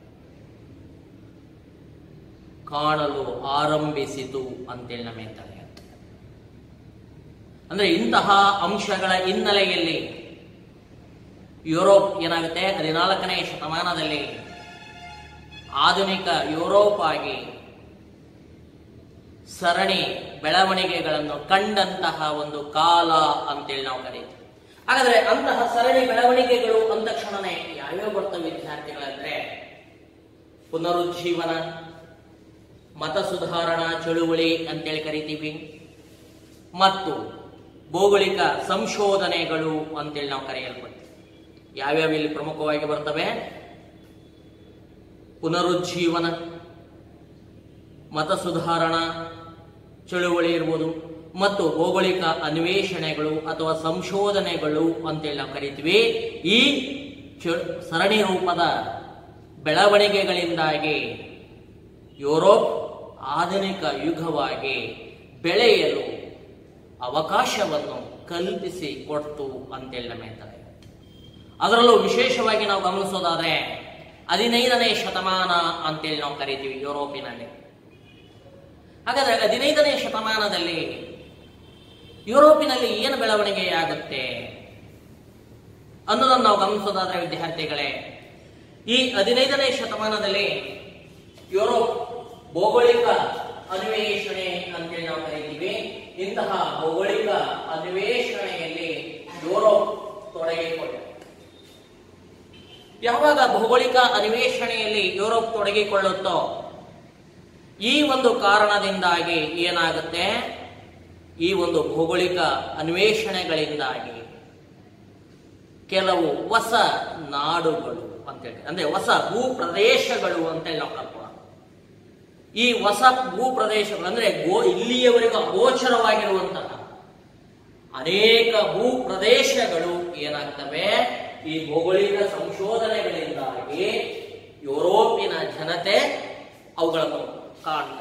ಕಾಣಲು ಆರಂಭಿಸಿತು ಅಂತೇಳಿ ನಮಗೆ ತಿಳಿಯುತ್ತೆ ಅಂದ್ರೆ ಇಂತಹ ಅಂಶಗಳ ಹಿನ್ನೆಲೆಯಲ್ಲಿ ಯುರೋಪ್ ಏನಾಗುತ್ತೆ ಹದಿನಾಲ್ಕನೇ ಶತಮಾನದಲ್ಲಿ ಆಧುನಿಕ ಯುರೋಪ್ ಆಗಿ ಸರಣಿ ಬೆಳವಣಿಗೆಗಳನ್ನು ಕಂಡಂತಹ ಒಂದು ಕಾಲ ಅಂತೇಳಿ ನಾವು ಕರೀತೀವಿ ಹಾಗಾದ್ರೆ ಅಂತಹ ಸರಣಿ ಬೆಳವಣಿಗೆಗಳು ಅಂದ ತಕ್ಷಣನೇ ಯಾವ್ಯಾವ ಬರ್ತವೆ ವಿದ್ಯಾರ್ಥಿಗಳಂದ್ರೆ ಪುನರುಜ್ಜೀವನ ಮತ ಸುಧಾರಣಾ ಚಳುವಳಿ ಅಂತೇಳಿ ಕರಿತೀವಿ ಮತ್ತು ಭೌಗೋಳಿಕ ಸಂಶೋಧನೆಗಳು ಅಂತೇಳಿ ನಾವು ಕರೆಯಲ್ಪಡ್ತೀವಿ ಯಾವ್ಯಾವ ಇಲ್ಲಿ ಪ್ರಮುಖವಾಗಿ ಬರ್ತವೆ ಪುನರುಜ್ಜೀವನ ಮತ ಸುಧಾರಣಾ ಚಳುವಳಿ ಇರ್ಬೋದು ಮತ್ತು ಭೌಗೋಳಿಕ ಅನ್ವೇಷಣೆಗಳು ಅಥವಾ ಸಂಶೋಧನೆಗಳು ಅಂತೇಳಿ ನಾವು ಕರಿತೀವಿ ಈ ಚ- ಸರಣಿ ರೂಪದ ಬೆಳವಣಿಗೆಗಳಿಂದಾಗಿ ಯುರೋಪ್ ಆಧುನಿಕ ಯುಗವಾಗಿ ಬೆಳೆಯಲು ಅವಕಾಶವನ್ನು ಕಲ್ಪಿಸಿ ಕೊಡ್ತು ಅಂತೇಳಿ ನಮಗೆ ತಿಳಿಯುತ್ತೆ. ಅದರಲ್ಲೂ ವಿಶೇಷವಾಗಿ ನಾವು ಗಮನಿಸೋದಾದ್ರೆ ಹದಿನೈದನೇ ಶತಮಾನ ಅಂತೇಳಿ ನಾವು ಕರಿತೀವಿ ಯುರೋಪಿನಲ್ಲಿ ಹಾಗಾದ್ರೆ ಹದಿನೈದನೇ ಶತಮಾನದಲ್ಲಿ ಯುರೋಪಿನಲ್ಲಿ ಏನು ಬೆಳವಣಿಗೆಯಾಗುತ್ತೆ ಅನ್ನೋದನ್ನು ನಾವು ಗಮನಿಸೋದಾದ್ರೆ ವಿದ್ಯಾರ್ಥಿಗಳೇ ಈ ಹದಿನೈದನೇ ಶತಮಾನದಲ್ಲಿ ಯುರೋಪ್ ಭೌಗೋಳಿಕ ಅನ್ವೇಷಣೆ ಅಂತೇಳಿ ನಾವು ಕರಿತೀವಿ ಇಂತಹ ಭೌಗೋಳಿಕ ಅನ್ವೇಷಣೆಯಲ್ಲಿ ಯುರೋಪ್ ತೊಡಗಿಕೊಂಡಿದೆ ಯಾವಾಗ ಭೌಗೋಳಿಕ ಅನ್ವೇಷಣೆಯಲ್ಲಿ ಯುರೋಪ್ ತೊಡಗಿಕೊಳ್ಳುತ್ತೋ ಈ ಒಂದು ಕಾರಣದಿಂದಾಗಿ ಏನಾಗುತ್ತೆ ಈ ಒಂದು ಭೌಗೋಳಿಕ ಅನ್ವೇಷಣೆಗಳಿಂದಾಗಿ ಕೆಲವು ಹೊಸ ನಾಡುಗಳು ಅಂತೇಳಿ ಅಂದ್ರೆ ಹೊಸ ಭೂ ಪ್ರದೇಶಗಳು ಅಂತೇಳಿ ನಾವು ಕಲ್ಪೋಣ ಈ ಹೊಸ ಭೂ ಪ್ರದೇಶಗಳು ಅಂದ್ರೆ ಗೋ ಇಲ್ಲಿಯವರೆಗೂ ಅಗೋಚರವಾಗಿರುವಂತಹ ಅನೇಕ ಭೂ ಪ್ರದೇಶಗಳು ಏನಾಗ್ತವೆ ಈ ಭೌಗೋಳಿಕ ಸಂಶೋಧನೆಗಳಿಂದಾಗಿ ಯುರೋಪಿನ ಜನತೆ ಅವುಗಳನ್ನು ಕಾಣ್ತಾರೆ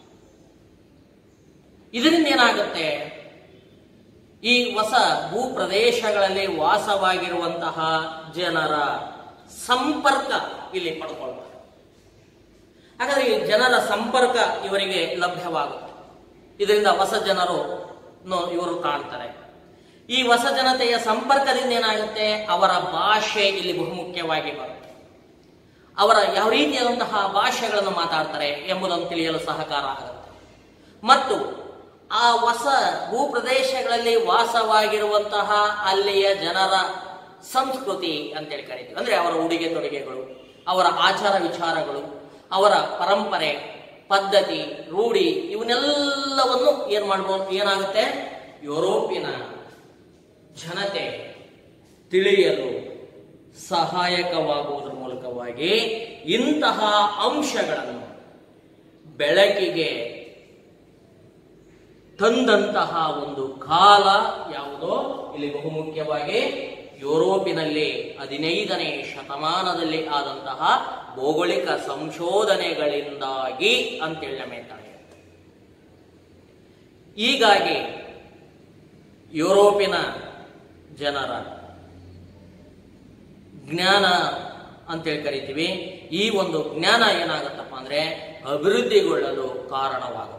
ಇದರಿಂದ ಏನಾಗುತ್ತೆ ಈ ಹೊಸ ಭೂ ಪ್ರದೇಶಗಳಲ್ಲಿ ವಾಸವಾಗಿರುವಂತಹ ಜನರ ಸಂಪರ್ಕ ಇಲ್ಲಿ ಪಡ್ಕೊಳ್ತಾರೆ ಹಾಗಾದ್ರೆ ಈ ಜನರ ಸಂಪರ್ಕ ಇವರಿಗೆ ಲಭ್ಯವಾಗುತ್ತೆ ಇದರಿಂದ ಹೊಸ ಜನರು ನು- ಇವರು ಕಾಣ್ತಾರೆ ಈ ಹೊಸ ಜನತೆಯ ಸಂಪರ್ಕದಿಂದ ಏನಾಗುತ್ತೆ ಅವರ ಭಾಷೆ ಇಲ್ಲಿ ಬಹುಮುಖ್ಯವಾಗಿ ಬರುತ್ತೆ ಅವರ ಯಾವ ರೀತಿಯಾದಂತಹ ಭಾಷೆಗಳನ್ನು ಮಾತಾಡ್ತಾರೆ ಎಂಬುದನ್ನು ತಿಳಿಯಲು ಸಹಕಾರ ಆಗುತ್ತೆ ಮತ್ತು ಆ ಹೊಸ ಭೂ ಪ್ರದೇಶಗಳಲ್ಲಿ ವಾಸವಾಗಿರುವಂತಹ ಅಲ್ಲಿಯ ಜನರ ಸಂಸ್ಕೃತಿ ಅಂತೇಳಿ ಕರಿತೀವಿ ಅಂದ್ರೆ ಅವರ ಉಡುಗೆ ತೊಡುಗೆಗಳು ಅವರ ಆಚಾರ ವಿಚಾರಗಳು ಅವರ ಪರಂಪರೆ ಪದ್ಧತಿ ರೂಢಿ ಇವನ್ನೆಲ್ಲವನ್ನು ಏನ್ ಮಾಡ್ಬೋದು ಏನಾಗುತ್ತೆ ಯುರೋಪಿನ ಜನತೆ ತಿಳಿಯಲು ಸಹಾಯಕವಾಗುವುದರ ಮೂಲಕವಾಗಿ ಇಂತಹ ಅಂಶಗಳನ್ನು ಬೆಳಕಿಗೆ ತಂದಂತಹ ಒಂದು ಕಾಲ ಯಾವುದೋ ಇಲ್ಲಿ ಬಹುಮುಖ್ಯವಾಗಿ ಯುರೋಪಿನಲ್ಲಿ ಹದಿನೈದನೇ ಶತಮಾನದಲ್ಲಿ ಆದಂತಹ ಭೌಗೋಳಿಕ ಸಂಶೋಧನೆಗಳಿಂದಾಗಿ ಅಂತೇಳಿ ನಮ್ಮ ಹೇಳ್ತಾರೆ ಹೀಗಾಗಿ ಯುರೋಪಿನ ಜನರ ಜ್ಞಾನ ಅಂತೇಳಿ ಕರಿತೀವಿ ಈ ಒಂದು ಜ್ಞಾನ ಏನಾಗುತ್ತಪ್ಪ ಅಂದ್ರೆ ಅಭಿವೃದ್ಧಿಗೊಳ್ಳಲು ಕಾರಣವಾಗುತ್ತೆ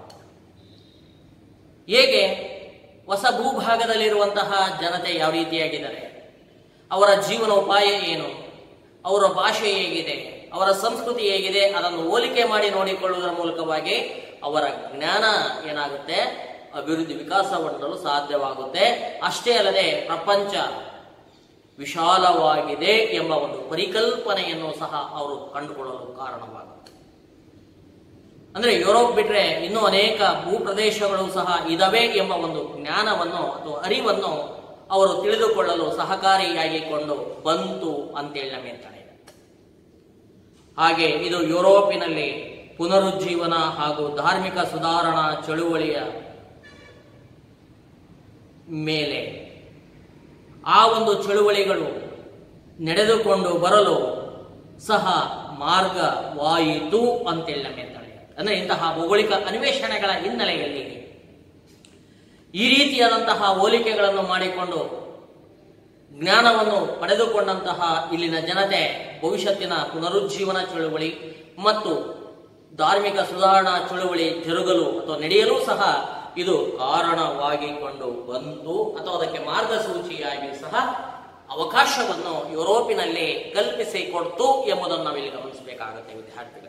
ಹೇಗೆ ಹೊಸ ಭೂಭಾಗದಲ್ಲಿರುವಂತಹ ಜನತೆ ಯಾವ ರೀತಿಯಾಗಿದ್ದಾರೆ ಅವರ ಜೀವನೋಪಾಯ ಏನು ಅವರ ಭಾಷೆ ಹೇಗಿದೆ ಅವರ ಸಂಸ್ಕೃತಿ ಹೇಗಿದೆ ಅದನ್ನು ಹೋಲಿಕೆ ಮಾಡಿ ನೋಡಿಕೊಳ್ಳುವುದರ ಮೂಲಕವಾಗಿ ಅವರ ಜ್ಞಾನ ಏನಾಗುತ್ತೆ ಅಭಿವೃದ್ಧಿ ವಿಕಾಸ ಹೊಂದಲು ಸಾಧ್ಯವಾಗುತ್ತೆ ಅಷ್ಟೇ ಅಲ್ಲದೆ ಪ್ರಪಂಚ ವಿಶಾಲವಾಗಿದೆ ಎಂಬ ಒಂದು ಪರಿಕಲ್ಪನೆಯನ್ನು ಸಹ ಅವರು ಕಂಡುಕೊಳ್ಳಲು ಕಾರಣವಾಗುತ್ತೆ ಅಂದ್ರೆ ಯುರೋಪ್ ಬಿಟ್ರೆ ಇನ್ನೂ ಅನೇಕ ಭೂಪ್ರದೇಶಗಳು ಸಹ ಇದಾವೆ ಎಂಬ ಒಂದು ಜ್ಞಾನವನ್ನು ಅಥವಾ ಅರಿವನ್ನು ಅವರು ತಿಳಿದುಕೊಳ್ಳಲು ಸಹಕಾರಿಯಾಗಿಕೊಂಡು ಬಂತು ಅಂತೇಳಿ ನಮ್ಮ ಹೇಳ್ತಾರೆ ಹಾಗೆ ಇದು ಯುರೋಪಿನಲ್ಲಿ ಪುನರುಜ್ಜೀವನ ಹಾಗೂ ಧಾರ್ಮಿಕ ಸುಧಾರಣಾ ಚಳುವಳಿಯ ಮೇಲೆ ಆ ಒಂದು ಚಳುವಳಿಗಳು ನಡೆದುಕೊಂಡು ಬರಲು ಸಹ ಮಾರ್ಗವಾಯಿತು ಅಂತೇಳಿ ನಮ್ಮ ಹೇಳ್ತಾರೆ ಅಂದ್ರೆ ಇಂತಹ ಭೌಗೋಳಿಕ ಅನ್ವೇಷಣೆಗಳ ಹಿನ್ನೆಲೆಯಲ್ಲಿ ಈ ರೀತಿಯಾದಂತಹ ಹೋಲಿಕೆಗಳನ್ನು ಮಾಡಿಕೊಂಡು ಜ್ಞಾನವನ್ನು ಪಡೆದುಕೊಂಡಂತಹ ಇಲ್ಲಿನ ಜನತೆ ಭವಿಷ್ಯತ್ತಿನ ಪುನರುಜ್ಜೀವನ ಚಳುವಳಿ ಮತ್ತು ಧಾರ್ಮಿಕ ಸುಧಾರಣಾ ಚಳುವಳಿ ಜರುಗಲು ಅಥವಾ ನಡೆಯಲು ಸಹ ಇದು ಕಾರಣವಾಗಿಕೊಂಡು ಬಂತು ಅಥವಾ ಅದಕ್ಕೆ ಮಾರ್ಗಸೂಚಿಯಾಗಿ ಸಹ ಅವಕಾಶವನ್ನು ಯುರೋಪಿನಲ್ಲಿ ಕಲ್ಪಿಸಿಕೊಡ್ತು ಎಂಬುದನ್ನು ನಾವಿಲ್ಲಿ ಗಮನಿಸಬೇಕಾಗುತ್ತೆ ವಿದ್ಯಾರ್ಥಿಗಳು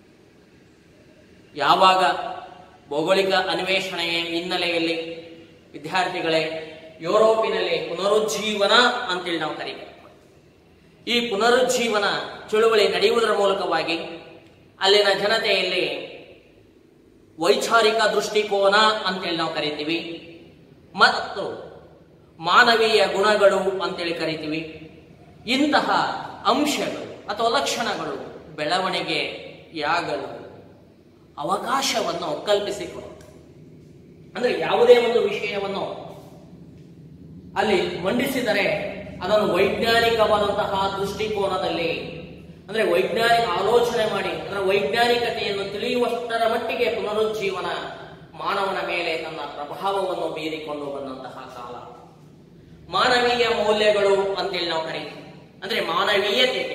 ಯಾವಾಗ ಭೌಗೋಳಿಕ ಅನ್ವೇಷಣೆಯ ಹಿನ್ನೆಲೆಯಲ್ಲಿ ವಿದ್ಯಾರ್ಥಿಗಳೇ ಯುರೋಪಿನಲ್ಲಿ ಪುನರುಜ್ಜೀವನ ಅಂತೇಳಿ ನಾವು ಕರೀಬೇಕು ಈ ಪುನರುಜ್ಜೀವನ ಚಳುವಳಿ ನಡೆಯುವುದರ ಮೂಲಕವಾಗಿ ಅಲ್ಲಿನ ಜನತೆಯಲ್ಲಿ ವೈಚಾರಿಕ ದೃಷ್ಟಿಕೋನ ಅಂತೇಳಿ ನಾವು ಕರಿತೀವಿ ಮತ್ತು ಮಾನವೀಯ ಗುಣಗಳು ಅಂತೇಳಿ ಕರಿತೀವಿ ಇಂತಹ ಅಂಶಗಳು ಅಥವಾ ಲಕ್ಷಣಗಳು ಬೆಳವಣಿಗೆಯಾಗಲು ಅವಕಾಶವನ್ನು ಕಲ್ಪಿಸಿಕೊಡುತ್ತೆ ಅಂದ್ರೆ ಯಾವುದೇ ಒಂದು ವಿಷಯವನ್ನು ಅಲ್ಲಿ ಮಂಡಿಸಿದರೆ ಅದನ್ನು ವೈಜ್ಞಾನಿಕವಾದಂತಹ ದೃಷ್ಟಿಕೋನದಲ್ಲಿ ಅಂದ್ರೆ ವೈಜ್ಞಾನಿಕ ಆಲೋಚನೆ ಮಾಡಿ ಅಂದ್ರೆ ವೈಜ್ಞಾನಿಕತೆಯನ್ನು ತಿಳಿಯುವಷ್ಟರ ಮಟ್ಟಿಗೆ ಪುನರುಜ್ಜೀವನ ಮಾನವನ ಮೇಲೆ ತನ್ನ ಪ್ರಭಾವವನ್ನು ಬೀರಿಕೊಂಡು ಬಂದಂತಹ ಕಾಲ ಮಾನವೀಯ ಮೌಲ್ಯಗಳು ಅಂತೇಳಿ ನಾವು ಕರೀತೀವಿ ಅಂದ್ರೆ ಮಾನವೀಯತೆಗೆ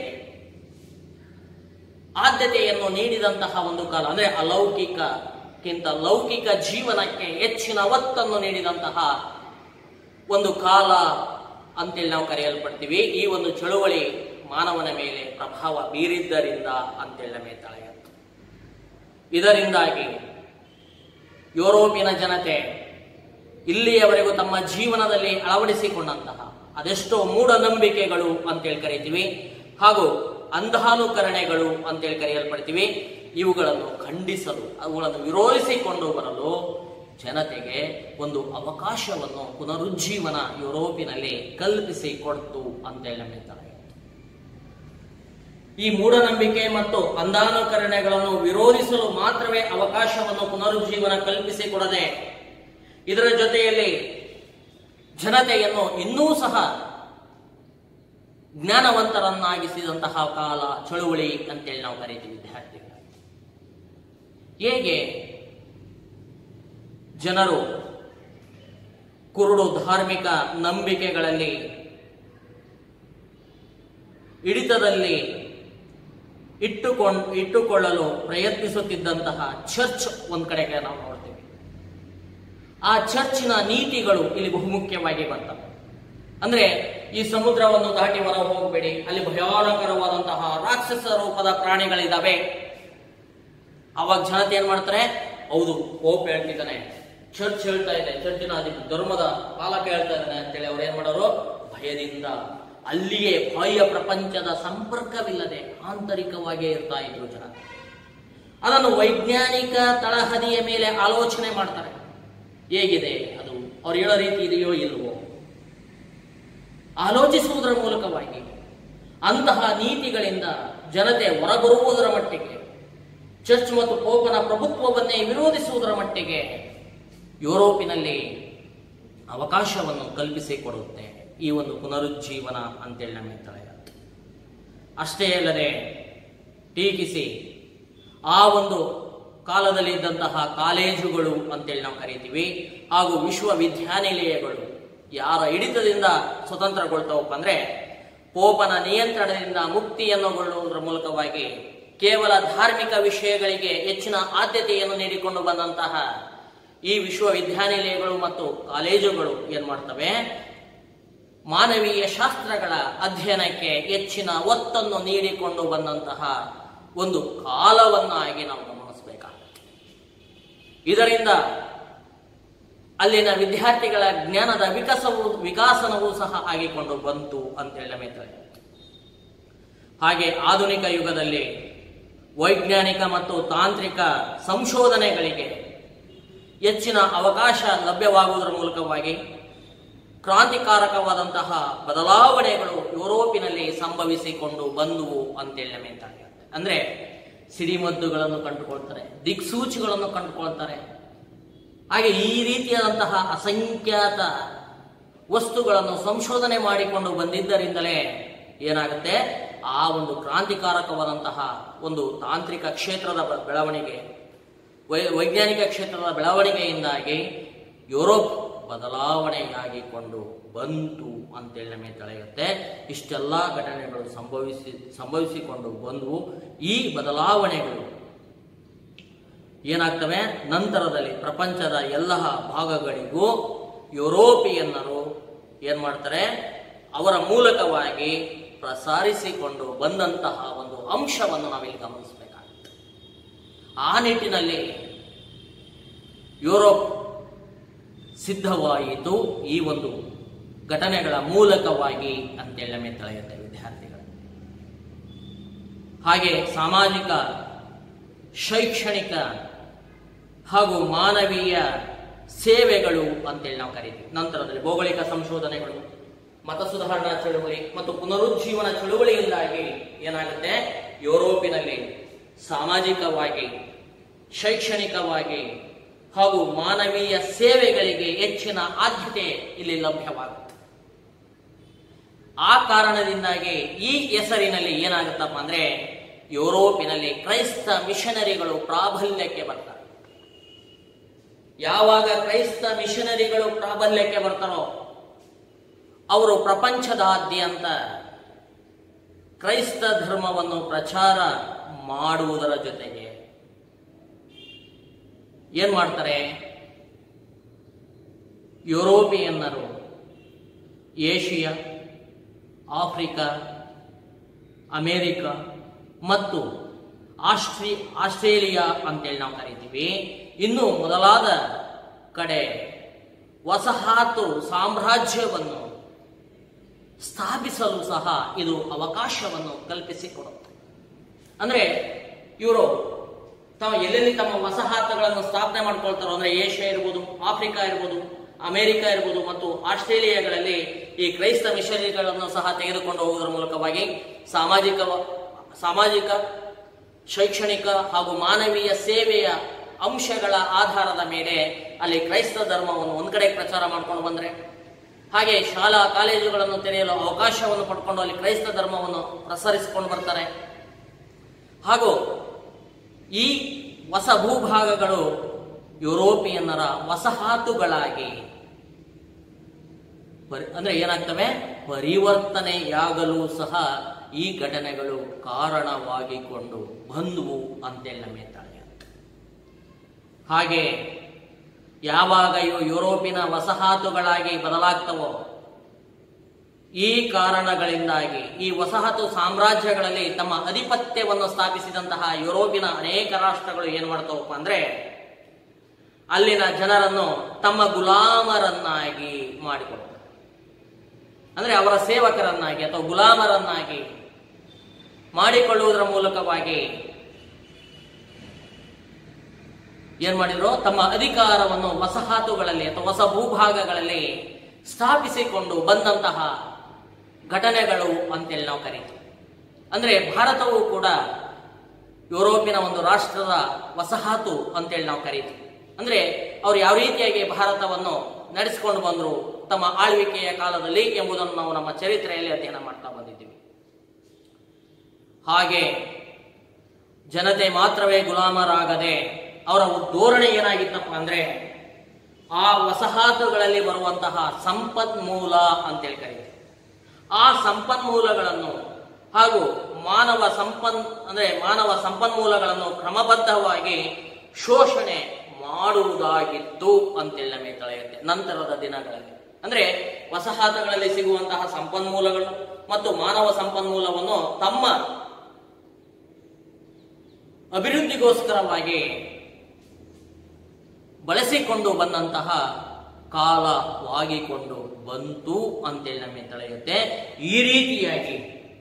ಆದ್ಯತೆಯನ್ನು ನೀಡಿದಂತಹ ಒಂದು ಕಾಲ ಅಂದ್ರೆ ಅಲೌಕಿಕಕ್ಕಿಂತ ಲೌಕಿಕ ಜೀವನಕ್ಕೆ ಹೆಚ್ಚಿನ ಒತ್ತನ್ನು ನೀಡಿದಂತಹ ಒಂದು ಕಾಲ ಅಂತೇಳಿ ನಾವು ಕರೆಯಲ್ಪಡ್ತೀವಿ ಈ ಒಂದು ಚಳುವಳಿ ಮಾನವನ ಮೇಲೆ ಪ್ರಭಾವ ಬೀರಿದ್ದರಿಂದ ಅಂತೇಳಿ ನಮಗೆ ತಳೆಯುತ್ತೆ ಇದರಿಂದಾಗಿ ಯುರೋಪಿನ ಜನತೆ ಇಲ್ಲಿಯವರೆಗೂ ತಮ್ಮ ಜೀವನದಲ್ಲಿ ಅಳವಡಿಸಿಕೊಂಡಂತಹ ಅದೆಷ್ಟೋ ಮೂಢನಂಬಿಕೆಗಳು ಅಂತೇಳಿ ಕರಿತೀವಿ ಹಾಗೂ ಅಂಧಾನುಕರಣೆಗಳು ಅಂತೇಳಿ ಕರೆಯಲ್ಪಡ್ತೀವಿ ಇವುಗಳನ್ನು ಖಂಡಿಸಲು ಅವುಗಳನ್ನು ವಿರೋಧಿಸಿಕೊಂಡು ಬರಲು ಜನತೆಗೆ ಒಂದು ಅವಕಾಶವನ್ನು ಪುನರುಜ್ಜೀವನ ಯುರೋಪಿನಲ್ಲಿ ಕಲ್ಪಿಸಿಕೊಡ್ತು ಅಂತೇಳಿ ನಂಬಿದ್ದಾರೆ ಈ ಮೂಢನಂಬಿಕೆ ಮತ್ತು ಅಂಧಾನುಕರಣೆಗಳನ್ನು ವಿರೋಧಿಸಲು ಮಾತ್ರವೇ ಅವಕಾಶವನ್ನು ಪುನರುಜ್ಜೀವನ ಕಲ್ಪಿಸಿಕೊಡದೆ ಇದರ ಜೊತೆಯಲ್ಲಿ ಜನತೆಯನ್ನು ಇನ್ನೂ ಸಹ ಜ್ಞಾನವಂತರನ್ನಾಗಿಸಿದಂತಹ ಕಾಲ ಚಳುವಳಿ ಅಂತೇಳಿ ನಾವು ಕರೀತೀವಿ ವಿದ್ಯಾರ್ಥಿಗಳು ಹೇಗೆ ಜನರು ಕುರುಡು ಧಾರ್ಮಿಕ ನಂಬಿಕೆಗಳಲ್ಲಿ ಹಿಡಿತದಲ್ಲಿ ಇಟ್ಟುಕೊಂಡು ಇಟ್ಟುಕೊಳ್ಳಲು ಪ್ರಯತ್ನಿಸುತ್ತಿದ್ದಂತಹ ಚರ್ಚ್ ಒಂದ್ ಕಡೆಗೆ ನಾವು ನೋಡ್ತೀವಿ ಆ ಚರ್ಚಿನ ನೀತಿಗಳು ಇಲ್ಲಿ ಬಹುಮುಖ್ಯವಾಗಿ ಬರ್ತವೆ ಅಂದ್ರೆ ಈ ಸಮುದ್ರವನ್ನು ದಾಟಿ ಹೊರ ಹೋಗಬೇಡಿ ಅಲ್ಲಿ ಭಯಾನಕರವಾದಂತಹ ರಾಕ್ಷಸ ರೂಪದ ಪ್ರಾಣಿಗಳಿದಾವೆ ಅವಾಗ ಜನತೆ ಏನ್ ಮಾಡ್ತಾರೆ ಹೌದು ಹೋಪ್ ಹೇಳ್ತಿದ್ದಾನೆ ಚರ್ಚ್ ಹೇಳ್ತಾ ಇದೆ ಚರ್ಚಿನ ಅದಿ ಧರ್ಮದ ಪಾಲಕ ಹೇಳ್ತಾ ಇದ್ದಾನೆ ಅಂತೇಳಿ ಅವ್ರು ಏನ್ ಮಾಡೋರು ಭಯದಿಂದ ಅಲ್ಲಿಯೇ ಬಾಹ್ಯ ಪ್ರಪಂಚದ ಸಂಪರ್ಕವಿಲ್ಲದೆ ಆಂತರಿಕವಾಗಿಯೇ ಇರ್ತಾ ಇದ್ರು ಜನ ಅದನ್ನು ವೈಜ್ಞಾನಿಕ ತಳಹದಿಯ ಮೇಲೆ ಆಲೋಚನೆ ಮಾಡ್ತಾರೆ ಹೇಗಿದೆ ಅದು ಅವ್ರು ಹೇಳೋ ರೀತಿ ಇದೆಯೋ ಇಲ್ವೋ ಆಲೋಚಿಸುವುದರ ಮೂಲಕವಾಗಿ ಅಂತಹ ನೀತಿಗಳಿಂದ ಜನತೆ ಹೊರಬರುವುದರ ಮಟ್ಟಿಗೆ ಚರ್ಚ್ ಮತ್ತು ಪೋಪನ ಪ್ರಭುತ್ವವನ್ನೇ ವಿರೋಧಿಸುವುದರ ಮಟ್ಟಿಗೆ ಯುರೋಪಿನಲ್ಲಿ ಅವಕಾಶವನ್ನು ಕಲ್ಪಿಸಿಕೊಡುತ್ತೆ ಈ ಒಂದು ಪುನರುಜ್ಜೀವನ ಅಂತೇಳಿ ನಮಗೆ ತಿಳಿಯುತ್ತೆ ಅಷ್ಟೇ ಅಲ್ಲದೆ ಟೀಕಿಸಿ ಆ ಒಂದು ಕಾಲದಲ್ಲಿ ಇದ್ದಂತಹ ಕಾಲೇಜುಗಳು ಅಂತೇಳಿ ನಾವು ಕರಿತೀವಿ ಹಾಗೂ ವಿಶ್ವವಿದ್ಯಾನಿಲಯಗಳು ಯಾರ ಹಿಡಿತದಿಂದ ಸ್ವತಂತ್ರಗೊಳ್ತಾವಪ್ಪ ಅಂದ್ರೆ ಪೋಪನ ನಿಯಂತ್ರಣದಿಂದ ಮುಕ್ತಿಯನ್ನು ಗೊಳ್ಳುವುದರ ಮೂಲಕವಾಗಿ ಕೇವಲ ಧಾರ್ಮಿಕ ವಿಷಯಗಳಿಗೆ ಹೆಚ್ಚಿನ ಆದ್ಯತೆಯನ್ನು ನೀಡಿಕೊಂಡು ಬಂದಂತಹ ಈ ವಿಶ್ವವಿದ್ಯಾನಿಲಯಗಳು ಮತ್ತು ಕಾಲೇಜುಗಳು ಏನ್ ಮಾಡ್ತವೆ ಮಾನವೀಯ ಶಾಸ್ತ್ರಗಳ ಅಧ್ಯಯನಕ್ಕೆ ಹೆಚ್ಚಿನ ಒತ್ತನ್ನು ನೀಡಿಕೊಂಡು ಬಂದಂತಹ ಒಂದು ಕಾಲವನ್ನಾಗಿ ನಾವು ಗಮನಿಸಬೇಕಾಗುತ್ತೆ ಇದರಿಂದ ಅಲ್ಲಿನ ವಿದ್ಯಾರ್ಥಿಗಳ ಜ್ಞಾನದ ವಿಕಾಸವು ವಿಕಾಸನವೂ ಸಹ ಆಗಿಕೊಂಡು ಬಂತು ಅಂತೇಳಿ ನಮಗೆ ತಿಳಿಯುತ್ತೆ. ಹಾಗೆ ಆಧುನಿಕ ಯುಗದಲ್ಲಿ ವೈಜ್ಞಾನಿಕ ಮತ್ತು ತಾಂತ್ರಿಕ ಸಂಶೋಧನೆಗಳಿಗೆ ಹೆಚ್ಚಿನ ಅವಕಾಶ ಲಭ್ಯವಾಗುವುದರ ಮೂಲಕವಾಗಿ ಕ್ರಾಂತಿಕಾರಕವಾದಂತಹ ಬದಲಾವಣೆಗಳು ಯುರೋಪಿನಲ್ಲಿ ಸಂಭವಿಸಿಕೊಂಡು ಬಂದುವು ಅಂತೇಳಿ ನಮಗೆ ತಿಳಿಯುತ್ತೆ. ಅಂದ್ರೆ ಸಿಡಿಮದ್ದುಗಳನ್ನು ಕಂಡುಕೊಳ್ತಾರೆ ದಿಕ್ಸೂಚಿಗಳನ್ನು ಕಂಡುಕೊಳ್ತಾರೆ ಹಾಗೆ ಈ ರೀತಿಯಾದಂತಹ ಅಸಂಖ್ಯಾತ ವಸ್ತುಗಳನ್ನು ಸಂಶೋಧನೆ ಮಾಡಿಕೊಂಡು ಬಂದಿದ್ದರಿಂದಲೇ ಏನಾಗುತ್ತೆ ಆ ಒಂದು ಕ್ರಾಂತಿಕಾರಕವಾದಂತಹ ಒಂದು ತಾಂತ್ರಿಕ ಕ್ಷೇತ್ರದ ಬ- ಬೆಳವಣಿಗೆ ವೈ- ವೈಜ್ಞಾನಿಕ ಕ್ಷೇತ್ರದ ಬೆಳವಣಿಗೆಯಿಂದಾಗಿ ಯುರೋಪ್ ಬದಲಾವಣೆಯಾಗಿಕೊಂಡು ಬಂತು ಅಂತೇಳಿ ನಮಗೆ ತಿಳಿಯುತ್ತೆ ಇಷ್ಟೆಲ್ಲ ಘಟನೆಗಳು ಸಂಭವಿಸಿ ಸಂಭವಿಸಿಕೊಂಡು ಬಂದವು ಈ ಬದಲಾವಣೆಗಳು ಏನಾಗ್ತವೆ ನಂತರದಲ್ಲಿ ಪ್ರಪಂಚದ ಎಲ್ಲ ಭಾಗಗಳಿಗೂ ಯುರೋಪಿಯನ್ನರು ಏನ್ ಮಾಡ್ತಾರೆ ಅವರ ಮೂಲಕವಾಗಿ ಪ್ರಸಾರಿಸಿಕೊಂಡು ಬಂದಂತಹ ಒಂದು ಅಂಶವನ್ನು ನಾವಿಲ್ಲಿ ಗಮನಿಸಬೇಕಾಗುತ್ತೆ ಆ ನಿಟ್ಟಿನಲ್ಲಿ ಯುರೋಪ್ ಸಿದ್ಧವಾಯಿತು ಈ ಒಂದು ಘಟನೆಗಳ ಮೂಲಕವಾಗಿ ಅಂತೇಳಿ ನಮಗೆ ತಿಳಿಯುತ್ತೆ ವಿದ್ಯಾರ್ಥಿಗಳು ಹಾಗೆ ಸಾಮಾಜಿಕ ಶೈಕ್ಷಣಿಕ ಹಾಗೂ ಮಾನವೀಯ ಸೇವೆಗಳು ಅಂತೇಳಿ ನಾವು ಕರಿತೀವಿ ನಂತರದಲ್ಲಿ ಭೌಗೋಳಿಕ ಸಂಶೋಧನೆಗಳು ಮತ ಸುಧಾರಣಾ ಚಳುವಳಿ ಮತ್ತು ಪುನರುಜ್ಜೀವನ ಚಳುವಳಿಯಿಂದಾಗಿ ಏನಾಗುತ್ತೆ ಯುರೋಪಿನಲ್ಲಿ ಸಾಮಾಜಿಕವಾಗಿ ಶೈಕ್ಷಣಿಕವಾಗಿ ಹಾಗೂ ಮಾನವೀಯ ಸೇವೆಗಳಿಗೆ ಹೆಚ್ಚಿನ ಆದ್ಯತೆ ಇಲ್ಲಿ ಲಭ್ಯವಾಗುತ್ತೆ ಆ ಕಾರಣದಿಂದಾಗಿ ಈ ಹೆಸರಿನಲ್ಲಿ ಏನಾಗುತ್ತಪ್ಪ ಅಂದ್ರೆ ಯುರೋಪಿನಲ್ಲಿ ಕ್ರೈಸ್ತ ಮಿಷನರಿಗಳು ಪ್ರಾಬಲ್ಯಕ್ಕೆ ಬರ್ತಾರೆ ಯಾವಾಗ ಕ್ರೈಸ್ತ ಮಿಷನರಿಗಳು ಪ್ರಾಬಲ್ಯಕ್ಕೆ ಬರ್ತಾರೋ ಅವರು ಪ್ರಪಂಚದಾದ್ಯಂತ ಕ್ರೈಸ್ತ ಧರ್ಮವನ್ನು ಪ್ರಚಾರ ಮಾಡುವುದರ ಜೊತೆಗೆ ಏನ್ ಮಾಡ್ತಾರೆ ಯುರೋಪಿಯನ್ನರು ಏಷಿಯಾ ಆಫ್ರಿಕಾ ಅಮೇರಿಕ ಮತ್ತು ಆಸ್ಟ್ರಿ ಆಸ್ಟ್ರೇಲಿಯಾ ಅಂತೇಳಿ ನಾವು ಕರಿತೀವಿ ಇನ್ನು ಮೊದಲಾದ ಕಡೆ ವಸಾಹತು ಸಾಮ್ರಾಜ್ಯವನ್ನು ಸ್ಥಾಪಿಸಲು ಸಹ ಇದು ಅವಕಾಶವನ್ನು ಕಲ್ಪಿಸಿಕೊಡುತ್ತೆ ಅಂದ್ರೆ ಇವರು ತಾವು ಎಲ್ಲೆಲ್ಲಿ ತಮ್ಮ ವಸಾಹತುಗಳನ್ನು ಸ್ಥಾಪನೆ ಮಾಡ್ಕೊಳ್ತಾರೋ ಅಂದ್ರೆ ಏಷ್ಯಾ ಇರ್ಬೋದು ಆಫ್ರಿಕಾ ಇರ್ಬೋದು ಅಮೆರಿಕ ಇರ್ಬೋದು ಮತ್ತು ಆಸ್ಟ್ರೇಲಿಯಾಗಳಲ್ಲಿ ಈ ಕ್ರೈಸ್ತ ಮಿಷನರಿಗಳನ್ನು ಸಹ ತೆಗೆದುಕೊಂಡು ಹೋಗುವುದರ ಮೂಲಕವಾಗಿ ಸಾಮಾಜಿಕ ಸಾಮಾಜಿಕ ಶೈಕ್ಷಣಿಕ ಹಾಗೂ ಮಾನವೀಯ ಸೇವೆಯ ಅಂಶಗಳ ಆಧಾರದ ಮೇಲೆ ಅಲ್ಲಿ ಕ್ರೈಸ್ತ ಧರ್ಮವನ್ನು ಒಂದ್ ಕಡೆ ಪ್ರಚಾರ ಮಾಡ್ಕೊಂಡು ಬಂದ್ರೆ ಹಾಗೆ ಶಾಲಾ ಕಾಲೇಜುಗಳನ್ನು ತೆರೆಯಲು ಅವಕಾಶವನ್ನು ಪಡ್ಕೊಂಡು ಅಲ್ಲಿ ಕ್ರೈಸ್ತ ಧರ್ಮವನ್ನು ಪ್ರಸರಿಸಿಕೊಂಡು ಬರ್ತಾರೆ ಹಾಗೂ ಈ ಹೊಸ ಭೂಭಾಗಗಳು ಯುರೋಪಿಯನ್ನರ ವಸಾಹತುಗಳಾಗಿ ಪರಿ- ಅಂದ್ರೆ ಏನಾಗ್ತವೆ ಪರಿವರ್ತನೆಯಾಗಲು ಸಹ ಈ ಘಟನೆಗಳು ಕಾರಣವಾಗಿಕೊಂಡು ಬಂದುವು ಅಂತೇಳಿ ನಮಗೆ ತಿಳಿಯುತ್ತೆ ಹಾಗೆ ಯಾವಾಗ ಇವು ಯುರೋಪಿನ ವಸಾಹತುಗಳಾಗಿ ಬದಲಾಗ್ತವೋ ಈ ಕಾರಣಗಳಿಂದಾಗಿ ಈ ವಸಾಹತು ಸಾಮ್ರಾಜ್ಯಗಳಲ್ಲಿ ತಮ್ಮ ಅಧಿಪತ್ಯವನ್ನು ಸ್ಥಾಪಿಸಿದಂತಹ ಯುರೋಪಿನ ಅನೇಕ ರಾಷ್ಟ್ರಗಳು ಏನ್ ಮಾಡ್ತಾವಪ್ಪ ಅಂದ್ರೆ ಅಲ್ಲಿನ ಜನರನ್ನು ತಮ್ಮ ಗುಲಾಮರನ್ನಾಗಿ ಮಾಡಿಕೊಡ್ತಾರೆ ಅಂದ್ರೆ ಅವರ ಸೇವಕರನ್ನಾಗಿ ಅಥವಾ ಗುಲಾಮರನ್ನಾಗಿ ಮಾಡಿಕೊಳ್ಳುವುದರ ಮೂಲಕವಾಗಿ ಏನ್ ಮಾಡಿದ್ರು ತಮ್ಮ ಅಧಿಕಾರವನ್ನು ವಸಾಹತುಗಳಲ್ಲಿ ಅಥವಾ ಹೊಸ ಭೂಭಾಗಗಳಲ್ಲಿ ಸ್ಥಾಪಿಸಿಕೊಂಡು ಬಂದಂತಹ ಘಟನೆಗಳು ಅಂತೇಳಿ ನಾವು ಕರೀತೀವಿ ಅಂದ್ರೆ ಭಾರತವು ಕೂಡ ಯುರೋಪಿನ ಒಂದು ರಾಷ್ಟ್ರದ ವಸಾಹತು ಅಂತೇಳಿ ನಾವು ಕರೀತೀವಿ ಅಂದ್ರೆ ಅವ್ರು ಯಾವ ರೀತಿಯಾಗಿ ಭಾರತವನ್ನು ನಡೆಸಿಕೊಂಡು ಬಂದರು ತಮ್ಮ ಆಳ್ವಿಕೆಯ ಕಾಲದಲ್ಲಿ ಎಂಬುದನ್ನು ನಾವು ನಮ್ಮ ಚರಿತ್ರೆಯಲ್ಲಿ ಅಧ್ಯಯನ ಮಾಡ್ತಾ ಬಂದಿದ್ದೀವಿ ಹಾಗೆ ಜನತೆ ಮಾತ್ರವೇ ಗುಲಾಮರಾಗದೆ ಅವರ ಧೋರಣೆ ಏನಾಗಿತ್ತಪ್ಪ ಅಂದ್ರೆ ಆ ವಸಾಹತುಗಳಲ್ಲಿ ಬರುವಂತಹ ಸಂಪನ್ಮೂಲ ಅಂತೇಳಿ ಕರೀತೀವಿ ಆ ಸಂಪನ್ಮೂಲಗಳನ್ನು ಹಾಗೂ ಮಾನವ ಸಂಪನ್ ಅಂದ್ರೆ ಮಾನವ ಸಂಪನ್ಮೂಲಗಳನ್ನು ಕ್ರಮಬದ್ಧವಾಗಿ ಶೋಷಣೆ ಮಾಡುವುದಾಗಿತ್ತು ಅಂತೇಳಿ ನಮಗೆ ತಿಳಿಯುತ್ತೆ ನಂತರದ ದಿನಗಳಲ್ಲಿ ಅಂದ್ರೆ ವಸಾಹತುಗಳಲ್ಲಿ ಸಿಗುವಂತಹ ಸಂಪನ್ಮೂಲಗಳು ಮತ್ತು ಮಾನವ ಸಂಪನ್ಮೂಲವನ್ನು ತಮ್ಮ ಅಭಿವೃದ್ಧಿಗೋಸ್ಕರವಾಗಿ ಬಳಸಿಕೊಂಡು ಬಂದಂತಹ ಕಾಲವಾಗಿಕೊಂಡು ಬಂತು ಅಂತೇಳಿ ನಮಗೆ ತಿಳಿಯುತ್ತೆ ಈ ರೀತಿಯಾಗಿ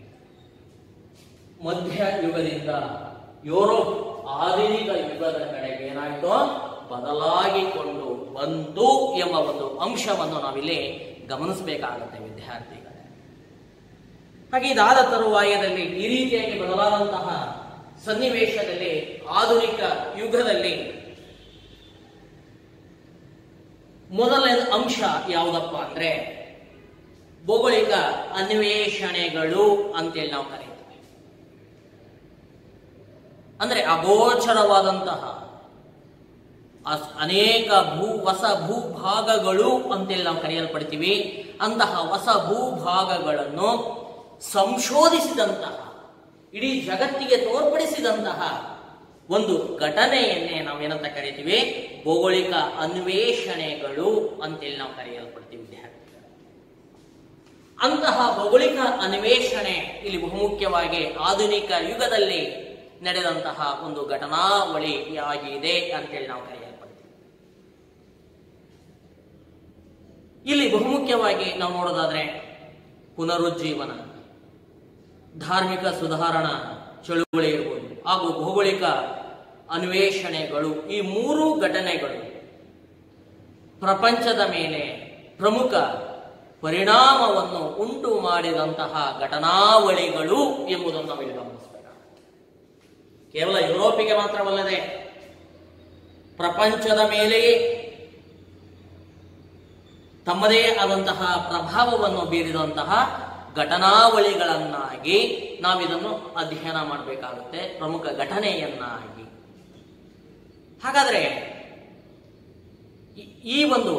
ಮಧ್ಯ ಯುಗದಿಂದ ಯುರೋಪ್ ಆಧುನಿಕ ಯುಗದ ಕಡೆಗೆ ಏನಾಯಿತು ಬದಲಾಗಿಕೊಂಡು ಬಂತು ಎಂಬ ಒಂದು ಅಂಶವನ್ನು ನಾವಿಲ್ಲಿ ಗಮನಿಸಬೇಕಾಗುತ್ತೆ ವಿದ್ಯಾರ್ಥಿಗಳೇ ಹಾಗೆ ಇದಾದ ತರುವಾಯದಲ್ಲಿ ಈ ರೀತಿಯಾಗಿ ಬದಲಾದಂತಹ ಸನ್ನಿವೇಶದಲ್ಲಿ ಆಧುನಿಕ ಯುಗದಲ್ಲಿ ಮೊದಲನೇ ಅಂಶ ಯಾವುದಪ್ಪ ಅಂದ್ರೆ ಭೌಗೋಳಿಕ ಅನ್ವೇಷಣೆಗಳು ಅಂತೇಳಿ ನಾವು ಕರೀತೀವಿ ಅಂದ್ರೆ ಅಗೋಚರವಾದಂತಹ ಅಸ್- ಅನೇಕ ಭೂ ಹೊಸ ಭೂಭಾಗಗಳು ಅಂತೇಳಿ ನಾವು ಕರೆಯಲ್ಪಡ್ತೀವಿ ಅಂತಹ ಹೊಸ ಭೂಭಾಗಗಳನ್ನು ಸಂಶೋಧಿಸಿದಂತಹ ಇಡೀ ಜಗತ್ತಿಗೆ ತೋರ್ಪಡಿಸಿದಂತಹ ಒಂದು ಘಟನೆಯನ್ನೇ ನಾವೇನಂತ ಕರಿತೀವಿ ಭೌಗೋಳಿಕ ಅನ್ವೇಷಣೆಗಳು ಅಂತೇಳಿ ನಾವು ಕರೆಯಲ್ಪಡ್ತೀವಿ ವಿದ್ಯಾರ್ಥಿಗಳು ಅಂತಹ ಭೌಗೋಳಿಕ ಅನ್ವೇಷಣೆ ಇಲ್ಲಿ ಬಹುಮುಖ್ಯವಾಗಿ ಆಧುನಿಕ ಯುಗದಲ್ಲಿ ನಡೆದಂತಹ ಒಂದು ಘಟನಾವಳಿಯಾಗಿದೆ ಅಂತೇಳಿ ನಾವು ಕರೆಯಲ್ಪಡ್ತೀವಿ ಇಲ್ಲಿ ಬಹುಮುಖ್ಯವಾಗಿ ನಾವು ನೋಡೋದಾದ್ರೆ ಪುನರುಜ್ಜೀವನ ಧಾರ್ಮಿಕ ಸುಧಾರಣಾ ಚಳುವಳಿ ಇರ್ಬೋದು ಹಾಗೂ ಭೌಗೋಳಿಕ ಅನ್ವೇಷಣೆಗಳು ಈ ಮೂರು ಘಟನೆಗಳು ಪ್ರಪಂಚದ ಮೇಲೆ ಪ್ರಮುಖ ಪರಿಣಾಮವನ್ನು ಉಂಟು ಮಾಡಿದಂತಹ ಘಟನಾವಳಿಗಳು ಎಂಬುದನ್ನು ನಾವು ಇಲ್ಲಿ ಗಮನಿಸಬೇಕಾಗುತ್ತೆ ಕೇವಲ ಯುರೋಪಿಗೆ ಮಾತ್ರವಲ್ಲದೆ ಪ್ರಪಂಚದ ಮೇಲೆಯೇ ತಮ್ಮದೇ ಆದಂತಹ ಪ್ರಭಾವವನ್ನು ಬೀರಿದಂತಹ ಘಟನಾವಳಿಗಳನ್ನಾಗಿ ನಾವಿದನ್ನು ಅಧ್ಯಯನ ಮಾಡಬೇಕಾಗುತ್ತೆ ಪ್ರಮುಖ ಘಟನೆಯನ್ನಾಗಿ ಹಾಗಾದ್ರೆ ಈ- ಈ ಒಂದು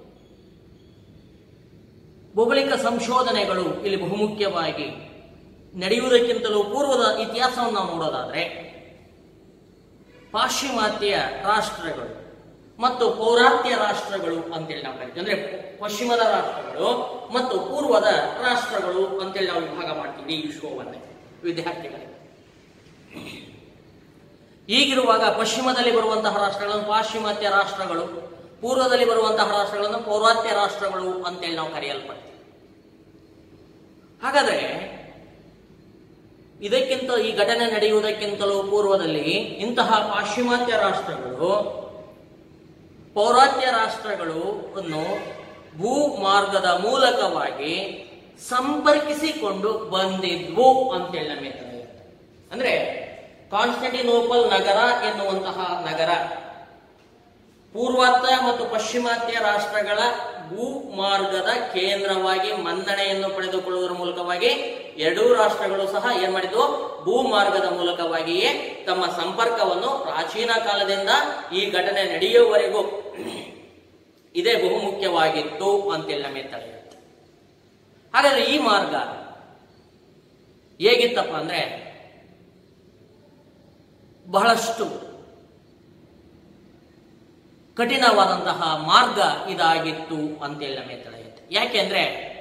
ಭೌಗೋಳಿಕ ಸಂಶೋಧನೆಗಳು ಇಲ್ಲಿ ಬಹುಮುಖ್ಯವಾಗಿ ನಡೆಯುವುದಕ್ಕಿಂತಲೂ ಪೂರ್ವದ ಇತಿಹಾಸವನ್ನು ನಾವು ನೋಡೋದಾದ್ರೆ ಪಾಶ್ಚಿಮಾತ್ಯ ರಾಷ್ಟ್ರಗಳು ಮತ್ತು ಪೌರಾತ್ಯ ರಾಷ್ಟ್ರಗಳು ಅಂತೇಳಿ ನಾವು ಕರಿತೀವಿ ಅಂದ್ರೆ ಪಶ್ಚಿಮದ ರಾಷ್ಟ್ರಗಳು ಮತ್ತು ಪೂರ್ವದ ರಾಷ್ಟ್ರಗಳು ಅಂತೇಳಿ ನಾವು ವಿಭಾಗ ಮಾಡ್ತೀವಿ ಈ ವಿಶ್ವವನ್ನೇ ವಿದ್ಯಾರ್ಥಿಗಳಿಗೆ ಈಗಿರುವಾಗ ಪಶ್ಚಿಮದಲ್ಲಿ ಬರುವಂತಹ ರಾಷ್ಟ್ರಗಳನ್ನು ಪಾಶ್ಚಿಮಾತ್ಯ ರಾಷ್ಟ್ರಗಳು ಪೂರ್ವದಲ್ಲಿ ಬರುವಂತಹ ರಾಷ್ಟ್ರಗಳನ್ನು ಪೌರಾತ್ಯ ರಾಷ್ಟ್ರಗಳು ಅಂತೇಳಿ ನಾವು ಕರೆಯಲ್ಪಡ್ತೀವಿ ಹಾಗಾದ್ರೆ ಇದಕ್ಕಿಂತ ಈ ಘಟನೆ ನಡೆಯುವುದಕ್ಕಿಂತಲೂ ಪೂರ್ವದಲ್ಲಿ ಇಂತಹ ಪಾಶ್ಚಿಮಾತ್ಯ ರಾಷ್ಟ್ರಗಳು ಪೌರಾತ್ಯ ರಾಷ್ಟ್ರಗಳು ಅನ್ನು ಭೂ ಮಾರ್ಗದ ಮೂಲಕವಾಗಿ ಸಂಪರ್ಕಿಸಿಕೊಂಡು ಬಂದಿದ್ವು ಅಂತೇಳಿ ನಮಗೆ ತಿಳಿಯುತ್ತೆ ಅಂದ್ರೆ ಕಾನ್ಸ್ಟಂಟಿನೋಪಲ್ ನಗರ ಎನ್ನುವಂತಹ ನಗರ ಪೂರ್ವಾತ್ಯ ಮತ್ತು ಪಶ್ಚಿಮಾತ್ಯ ರಾಷ್ಟ್ರಗಳ ಭೂ ಮಾರ್ಗದ ಕೇಂದ್ರವಾಗಿ ಮನ್ನಣೆಯನ್ನು ಪಡೆದುಕೊಳ್ಳುವುದರ ಮೂಲಕವಾಗಿ ಎರಡೂ ರಾಷ್ಟ್ರಗಳು ಸಹ ಏನ್ ಮಾಡಿದ್ವು ಭೂ ಮಾರ್ಗದ ಮೂಲಕವಾಗಿಯೇ ತಮ್ಮ ಸಂಪರ್ಕವನ್ನು ಪ್ರಾಚೀನ ಕಾಲದಿಂದ ಈ ಘಟನೆ ನಡೆಯುವವರೆಗೂ ಇದೇ ಬಹುಮುಖ್ಯವಾಗಿತ್ತು ಅಂತೇಳಿ ನಮಗೆ ತಿಳಿಯುತ್ತೆ ಹಾಗಾದ್ರೆ ಈ ಮಾರ್ಗ ಹೇಗಿತ್ತಪ್ಪ ಅಂದ್ರೆ ಬಹಳಷ್ಟು ಕಠಿಣವಾದಂತಹ ಮಾರ್ಗ ಇದಾಗಿತ್ತು ಅಂತೇಳಿ ನಮಗೆ ತಿಳಿಯುತ್ತೆ ಯಾಕೆಂದ್ರೆ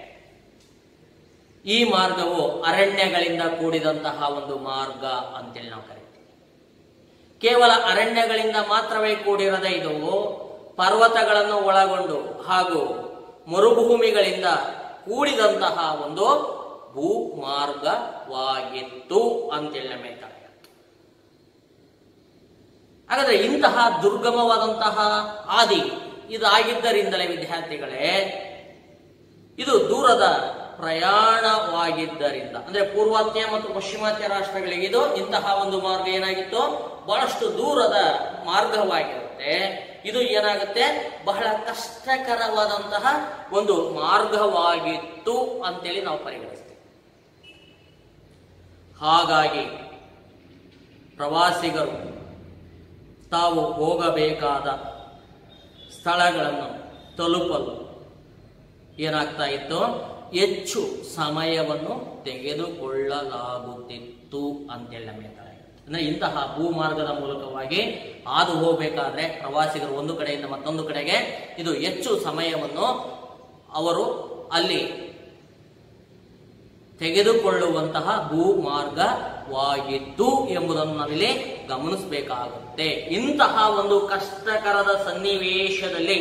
ಈ ಮಾರ್ಗವು ಅರಣ್ಯಗಳಿಂದ ಕೂಡಿದಂತಹ ಒಂದು ಮಾರ್ಗ ಅಂತೇಳಿ ನಾವು ಕರಿತೀವಿ ಕೇವಲ ಅರಣ್ಯಗಳಿಂದ ಮಾತ್ರವೇ ಕೂಡಿರದೆ ಇದು ಪರ್ವತಗಳನ್ನು ಒಳಗೊಂಡು ಹಾಗೂ ಮರುಭೂಮಿಗಳಿಂದ ಕೂಡಿದಂತಹ ಒಂದು ಭೂ ಮಾರ್ಗವಾಗಿತ್ತು ಅಂತೇಳಿ ನಮಗೆ ತಿಳಿಯುತ್ತೆ ಹಾಗಾದ್ರೆ ಇಂತಹ ದುರ್ಗಮವಾದಂತಹ ಆದಿ ಇದಾಗಿದ್ದರಿಂದಲೇ ವಿದ್ಯಾರ್ಥಿಗಳೇ ಇದು ದೂರದ ಪ್ರಯಾಣವಾಗಿದ್ದರಿಂದ ಅಂದ್ರೆ ಪೂರ್ವಾತ್ಯ ಮತ್ತು ಪಶ್ಚಿಮಾತ್ಯ ರಾಷ್ಟ್ರಗಳಿಗೆ ಇದು ಇಂತಹ ಒಂದು ಮಾರ್ಗ ಏನಾಗಿತ್ತು ಬಹಳಷ್ಟು ದೂರದ ಮಾರ್ಗವಾಗಿರುತ್ತೆ ಇದು ಏನಾಗುತ್ತೆ ಬಹಳ ಕಷ್ಟಕರವಾದಂತಹ ಒಂದು ಮಾರ್ಗವಾಗಿತ್ತು ಅಂತೇಳಿ ನಾವು ಪರಿಗಣಿಸ್ತೇವೆ ಹಾಗಾಗಿ ಪ್ರವಾಸಿಗರು ತಾವು ಹೋಗಬೇಕಾದ ಸ್ಥಳಗಳನ್ನು ತಲುಪಲು ಏನಾಗ್ತಾ ಇತ್ತು ಹೆಚ್ಚು ಸಮಯವನ್ನು ತೆಗೆದುಕೊಳ್ಳಲಾಗುತ್ತಿತ್ತು ಅಂತೇಳಿ ನಮಗೆ ಹೇಳ್ತಾರೆ ಅಂದ್ರೆ ಇಂತಹ ಭೂಮಾರ್ಗದ ಮೂಲಕವಾಗಿ ಹಾದು ಹೋಗಬೇಕಾದ್ರೆ ಪ್ರವಾಸಿಗರು ಒಂದು ಕಡೆಯಿಂದ ಮತ್ತೊಂದು ಕಡೆಗೆ ಇದು ಹೆಚ್ಚು ಸಮಯವನ್ನು ಅವರು ಅಲ್ಲಿ ತೆಗೆದುಕೊಳ್ಳುವಂತಹ ಭೂಮಾರ್ಗವಾಗಿತ್ತು ಎಂಬುದನ್ನು ನಾವಿಲ್ಲಿ ಗಮನಿಸಬೇಕಾಗುತ್ತೆ ಇಂತಹ ಒಂದು ಕಷ್ಟಕರದ ಸನ್ನಿವೇಶದಲ್ಲಿ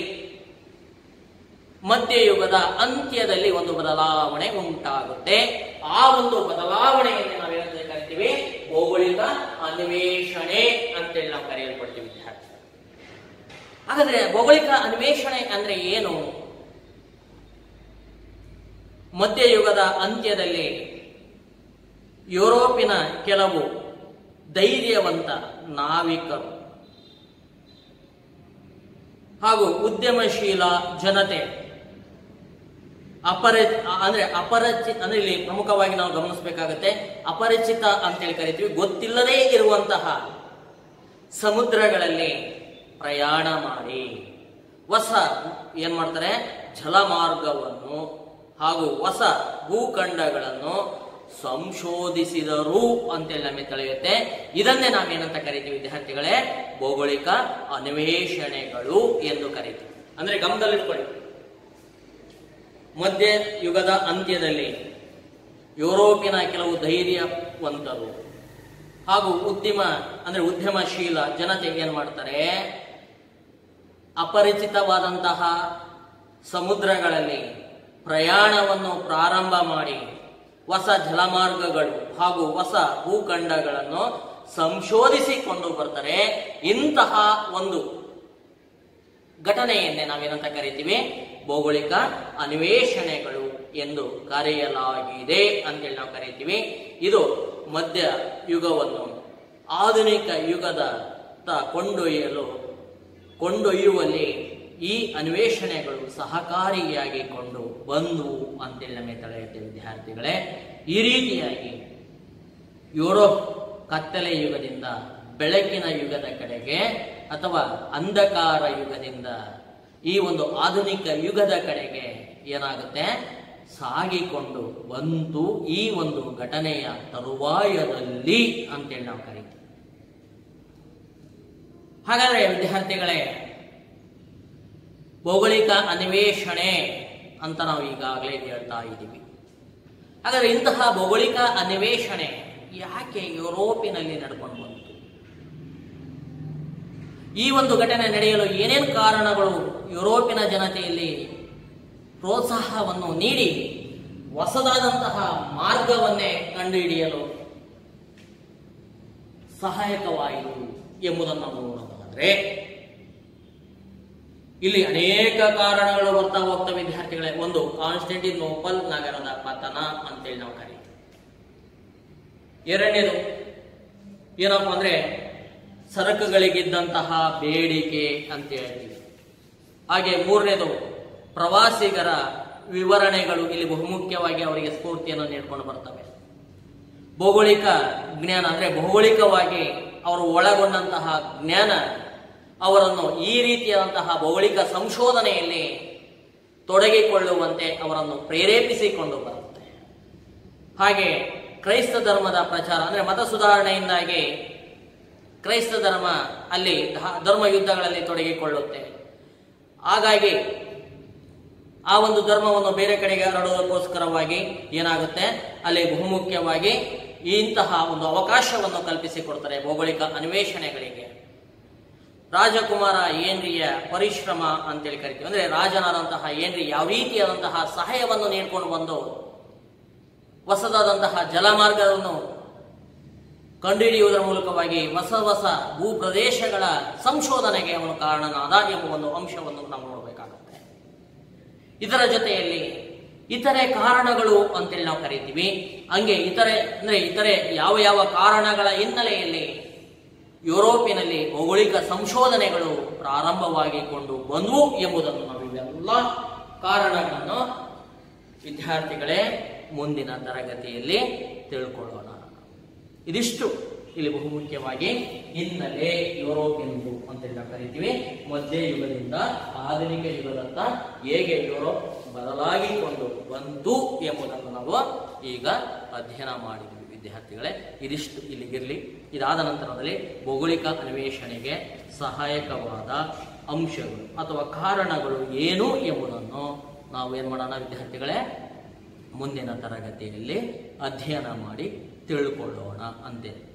ಮಧ್ಯಯುಗದ ಅಂತ್ಯದಲ್ಲಿ ಒಂದು ಬದಲಾವಣೆ ಉಂಟಾಗುತ್ತೆ ಆ ಒಂದು ಬದಲಾವಣೆಯನ್ನು ನಾವೇನಂತ ಕರಿತೀವಿ ಭೌಗೋಳಿಕ ಅನ್ವೇಷಣೆ ಅಂತೇಳಿ ನಾವು ಕರೆಯಲ್ಪಡ್ತೀವಿ ವಿದ್ಯಾರ್ಥಿ ಹಾಗಾದ್ರೆ ಭೌಗೋಳಿಕ ಅನ್ವೇಷಣೆ ಅಂದ್ರೆ ಏನು ಮಧ್ಯಯುಗದ ಅಂತ್ಯದಲ್ಲಿ ಯುರೋಪಿನ ಕೆಲವು ಧೈರ್ಯವಂತ ನಾವಿಕರು ಹಾಗೂ ಉದ್ಯಮಶೀಲ ಜನತೆ ಅಪರಿಚ ಅಂದ್ರೆ ಅಪರಿಚಿತ ಅಂದ್ರೆ ಇಲ್ಲಿ ಪ್ರಮುಖವಾಗಿ ನಾವು ಗಮನಿಸಬೇಕಾಗತ್ತೆ ಅಪರಿಚಿತ ಅಂತೇಳಿ ಕರಿತೀವಿ ಗೊತ್ತಿಲ್ಲದೇ ಇರುವಂತಹ ಸಮುದ್ರಗಳಲ್ಲಿ ಪ್ರಯಾಣ ಮಾಡಿ ಹೊಸ ಏನ್ ಮಾಡ್ತಾರೆ ಜಲಮಾರ್ಗವನ್ನು ಹಾಗೂ ಹೊಸ ಭೂಖಂಡಗಳನ್ನು ಸಂಶೋಧಿಸಿದರು ಅಂತೇಳಿ ನಮಗೆ ತಿಳಿಯುತ್ತೆ ಇದನ್ನೇ ನಾವೇನಂತ ಕರಿತೀವಿ ವಿದ್ಯಾರ್ಥಿಗಳೇ ಭೌಗೋಳಿಕ ಅನ್ವೇಷಣೆಗಳು ಎಂದು ಕರಿತೀವಿ ಅಂದ್ರೆ ಗಮನದಲ್ಲಿಟ್ಕೊಳ್ಳಿ ಮಧ್ಯ ಯುಗದ ಅಂತ್ಯದಲ್ಲಿ ಯುರೋಪಿನ ಕೆಲವು ಧೈರ್ಯವಂತರು ಹಾಗೂ ಉದ್ಯಮ ಅಂದ್ರೆ ಉದ್ಯಮಶೀಲ ಜನತೆ ಏನ್ ಮಾಡ್ತಾರೆ ಅಪರಿಚಿತವಾದಂತಹ ಸಮುದ್ರಗಳಲ್ಲಿ ಪ್ರಯಾಣವನ್ನು ಪ್ರಾರಂಭ ಮಾಡಿ ಹೊಸ ಜಲಮಾರ್ಗಗಳು ಹಾಗೂ ಹೊಸ ಭೂಖಂಡಗಳನ್ನು ಸಂಶೋಧಿಸಿಕೊಂಡು ಬರ್ತಾರೆ ಇಂತಹ ಒಂದು ಘಟನೆಯನ್ನೇ ನಾವೇನಂತ ಕರಿತೀವಿ ಭೌಗೋಳಿಕ ಅನ್ವೇಷಣೆಗಳು ಎಂದು ಕರೆಯಲಾಗಿದೆ ಅಂತೇಳಿ ನಾವು ಕರಿತೀವಿ ಇದು ಮಧ್ಯ ಯುಗವನ್ನು ಆಧುನಿಕ ಯುಗದ ತ ಕೊಂಡೊಯ್ಯಲು ಕೊಂಡೊಯ್ಯುವಲ್ಲಿ ಈ ಅನ್ವೇಷಣೆಗಳು ಸಹಕಾರಿಯಾಗಿ ಕೊಂಡು ಬಂದವು ಅಂತೇಳಿ ನಮಗೆ ತಿಳಿಯುತ್ತೆ ವಿದ್ಯಾರ್ಥಿಗಳೇ ಈ ರೀತಿಯಾಗಿ ಯುರೋಪ್ ಕತ್ತಲೆ ಯುಗದಿಂದ ಬೆಳಕಿನ ಯುಗದ ಕಡೆಗೆ ಅಥವಾ ಅಂಧಕಾರ ಯುಗದಿಂದ ಈ ಒಂದು ಆಧುನಿಕ ಯುಗದ ಕಡೆಗೆ ಏನಾಗುತ್ತೆ ಸಾಗಿಕೊಂಡು ಬಂತು ಈ ಒಂದು ಘಟನೆಯ ತರುವಾಯದಲ್ಲಿ ಅಂತೇಳಿ ನಾವು ಕರಿತೀವಿ ಹಾಗಾದ್ರೆ ವಿದ್ಯಾರ್ಥಿಗಳೇ ಭೌಗೋಳಿಕ ಅನ್ವೇಷಣೆ ಅಂತ ನಾವು ಈಗಾಗಲೇ ಹೇಳ್ತಾ ಇದ್ದೀವಿ ಹಾಗಾದ್ರೆ ಇಂತಹ ಭೌಗೋಳಿಕ ಅನ್ವೇಷಣೆ ಯಾಕೆ ಯುರೋಪಿನಲ್ಲಿ ನಡ್ಕೊಂಡು ಬಂತು ಈ ಒಂದು ಘಟನೆ ನಡೆಯಲು ಏನೇನು ಕಾರಣಗಳು ಯುರೋಪಿನ ಜನತೆಯಲ್ಲಿ ಪ್ರೋತ್ಸಾಹವನ್ನು ನೀಡಿ ಹೊಸದಾದಂತಹ ಮಾರ್ಗವನ್ನೇ ಕಂಡುಹಿಡಿಯಲು ಸಹಾಯಕವಾಯಿತು ಎಂಬುದನ್ನು ನಾವು ನೋಡೋದಾದ್ರೆ ಇಲ್ಲಿ ಅನೇಕ ಕಾರಣಗಳು ಬರ್ತಾ ಹೋಗ್ತವೆ ವಿದ್ಯಾರ್ಥಿಗಳೇ ಒಂದು ಕಾನ್ಸ್ಟೆಂಟಿನೋಪಲ್ ನಗರದ ಪತನ ಅಂತೇಳಿ ನಾವು ಕರೀತೀವಿ ಎರಡನೇದು ಏನಪ್ಪ ಅಂದ್ರೆ ಸರಕುಗಳಿಗಿದ್ದಂತಹ ಬೇಡಿಕೆ ಅಂತ ಹೇಳ್ತೀವಿ ಹಾಗೆ ಮೂರನೇದು ಪ್ರವಾಸಿಗರ ವಿವರಣೆಗಳು ಇಲ್ಲಿ ಬಹುಮುಖ್ಯವಾಗಿ ಅವರಿಗೆ ಸ್ಫೂರ್ತಿಯನ್ನು ನೀಡ್ಕೊಂಡು ಬರ್ತವೆ ಭೌಗೋಳಿಕ ಜ್ಞಾನ ಅಂದ್ರೆ ಭೌಗೋಳಿಕವಾಗಿ ಅವರು ಒಳಗೊಂಡಂತಹ ಜ್ಞಾನ ಅವರನ್ನು ಈ ರೀತಿಯಾದಂತಹ ಭೌಗೋಳಿಕ ಸಂಶೋಧನೆಯಲ್ಲಿ ತೊಡಗಿಕೊಳ್ಳುವಂತೆ ಅವರನ್ನು ಪ್ರೇರೇಪಿಸಿಕೊಂಡು ಬರುತ್ತೆ ಹಾಗೆ ಕ್ರೈಸ್ತ ಧರ್ಮದ ಪ್ರಚಾರ ಅಂದ್ರೆ ಮತ ಸುಧಾರಣೆಯಿಂದಾಗಿ ಕ್ರೈಸ್ತ ಧರ್ಮ ಅಲ್ಲಿ ಧ- ಧರ್ಮ ಯುದ್ಧಗಳಲ್ಲಿ ತೊಡಗಿಕೊಳ್ಳುತ್ತೆ ಹಾಗಾಗಿ ಆ ಒಂದು ಧರ್ಮವನ್ನು ಬೇರೆ ಕಡೆಗೆ ಹರಡುವುದಕ್ಕೋಸ್ಕರವಾಗಿ ಏನಾಗುತ್ತೆ ಅಲ್ಲಿ ಬಹುಮುಖ್ಯವಾಗಿ ಇಂತಹ ಒಂದು ಅವಕಾಶವನ್ನು ಕಲ್ಪಿಸಿಕೊಡ್ತಾರೆ ಭೌಗೋಳಿಕ ಅನ್ವೇಷಣೆಗಳಿಗೆ ರಾಜಕುಮಾರ ಏನ್ರಿಯ ಪರಿಶ್ರಮ ಅಂತೇಳಿ ಕರಿತೀವಿ ಅಂದ್ರೆ ರಾಜನಾದಂತಹ ಏನ್ರಿ ಯಾವ ರೀತಿಯಾದಂತಹ ಸಹಾಯವನ್ನು ನೀಡ್ಕೊಂಡು ಬಂದು ಹೊಸದಾದಂತಹ ಜಲಮಾರ್ಗವನ್ನು ಕಂಡುಹಿಡಿಯುವುದರ ಮೂಲಕವಾಗಿ ಹೊಸ ಹೊಸ ಭೂ ಪ್ರದೇಶಗಳ ಸಂಶೋಧನೆಗೆ ಅವನು ಕಾರಣನಾದ ಎಂಬ ಒಂದು ಅಂಶವನ್ನು ನಾವು ನೋಡಬೇಕಾಗುತ್ತೆ ಇದರ ಜೊತೆಯಲ್ಲಿ ಇತರೆ ಕಾರಣಗಳು ಅಂತೇಳಿ ನಾವು ಕರಿತೀವಿ ಹಂಗೆ ಇತರೆ ಅಂದ್ರೆ ಇತರೆ ಯಾವ ಯಾವ ಕಾರಣಗಳ ಹಿನ್ನೆಲೆಯಲ್ಲಿ ಯುರೋಪಿನಲ್ಲಿ ಭೌಗೋಳಿಕ ಸಂಶೋಧನೆಗಳು ಪ್ರಾರಂಭವಾಗಿ ಕೊಂಡು ಬಂದವು ಎಂಬುದನ್ನು ನಾವು ಇವೆಲ್ಲ ಕಾರಣಗಳನ್ನು ವಿದ್ಯಾರ್ಥಿಗಳೇ ಮುಂದಿನ ತರಗತಿಯಲ್ಲಿ ತಿಳ್ಕೊಳ್ಳೋಣ ಇದಿಷ್ಟು ಇಲ್ಲಿ ಬಹುಮುಖ್ಯವಾಗಿ ಹಿನ್ನೆಲೆ ಯುರೋಪಿಯನ್ದು ಅಂತೇಳಿ ನಾವು ಕರಿತೀವಿ ಮಧ್ಯ ಯುಗದಿಂದ ಆಧುನಿಕ ಯುಗದತ್ತ ಹೇಗೆ ಯುರೋಪ್ ಬದಲಾಗಿಕೊಂಡು ಬಂತು ಎಂಬುದನ್ನು ನಾವು ಈಗ ಅಧ್ಯಯನ ಮಾಡಿದ್ವಿ ವಿದ್ಯಾರ್ಥಿಗಳೇ ಇದಿಷ್ಟು ಇಲ್ಲಿಗಿರಲಿ ಇದಾದ ನಂತರದಲ್ಲಿ ಭೌಗೋಳಿಕ ಅನ್ವೇಷಣೆಗೆ ಸಹಾಯಕವಾದ ಅಂಶಗಳು ಅಥವಾ ಕಾರಣಗಳು ಏನು ಎಂಬುದನ್ನು ನಾವು ಏನು ಮಾಡೋಣ ವಿದ್ಯಾರ್ಥಿಗಳೇ ಮುಂದಿನ ತರಗತಿಯಲ್ಲಿ ಅಧ್ಯಯನ ಮಾಡಿ ತಿಳ್ಕೊಳ್ಳೋಣ ಅಂತೆ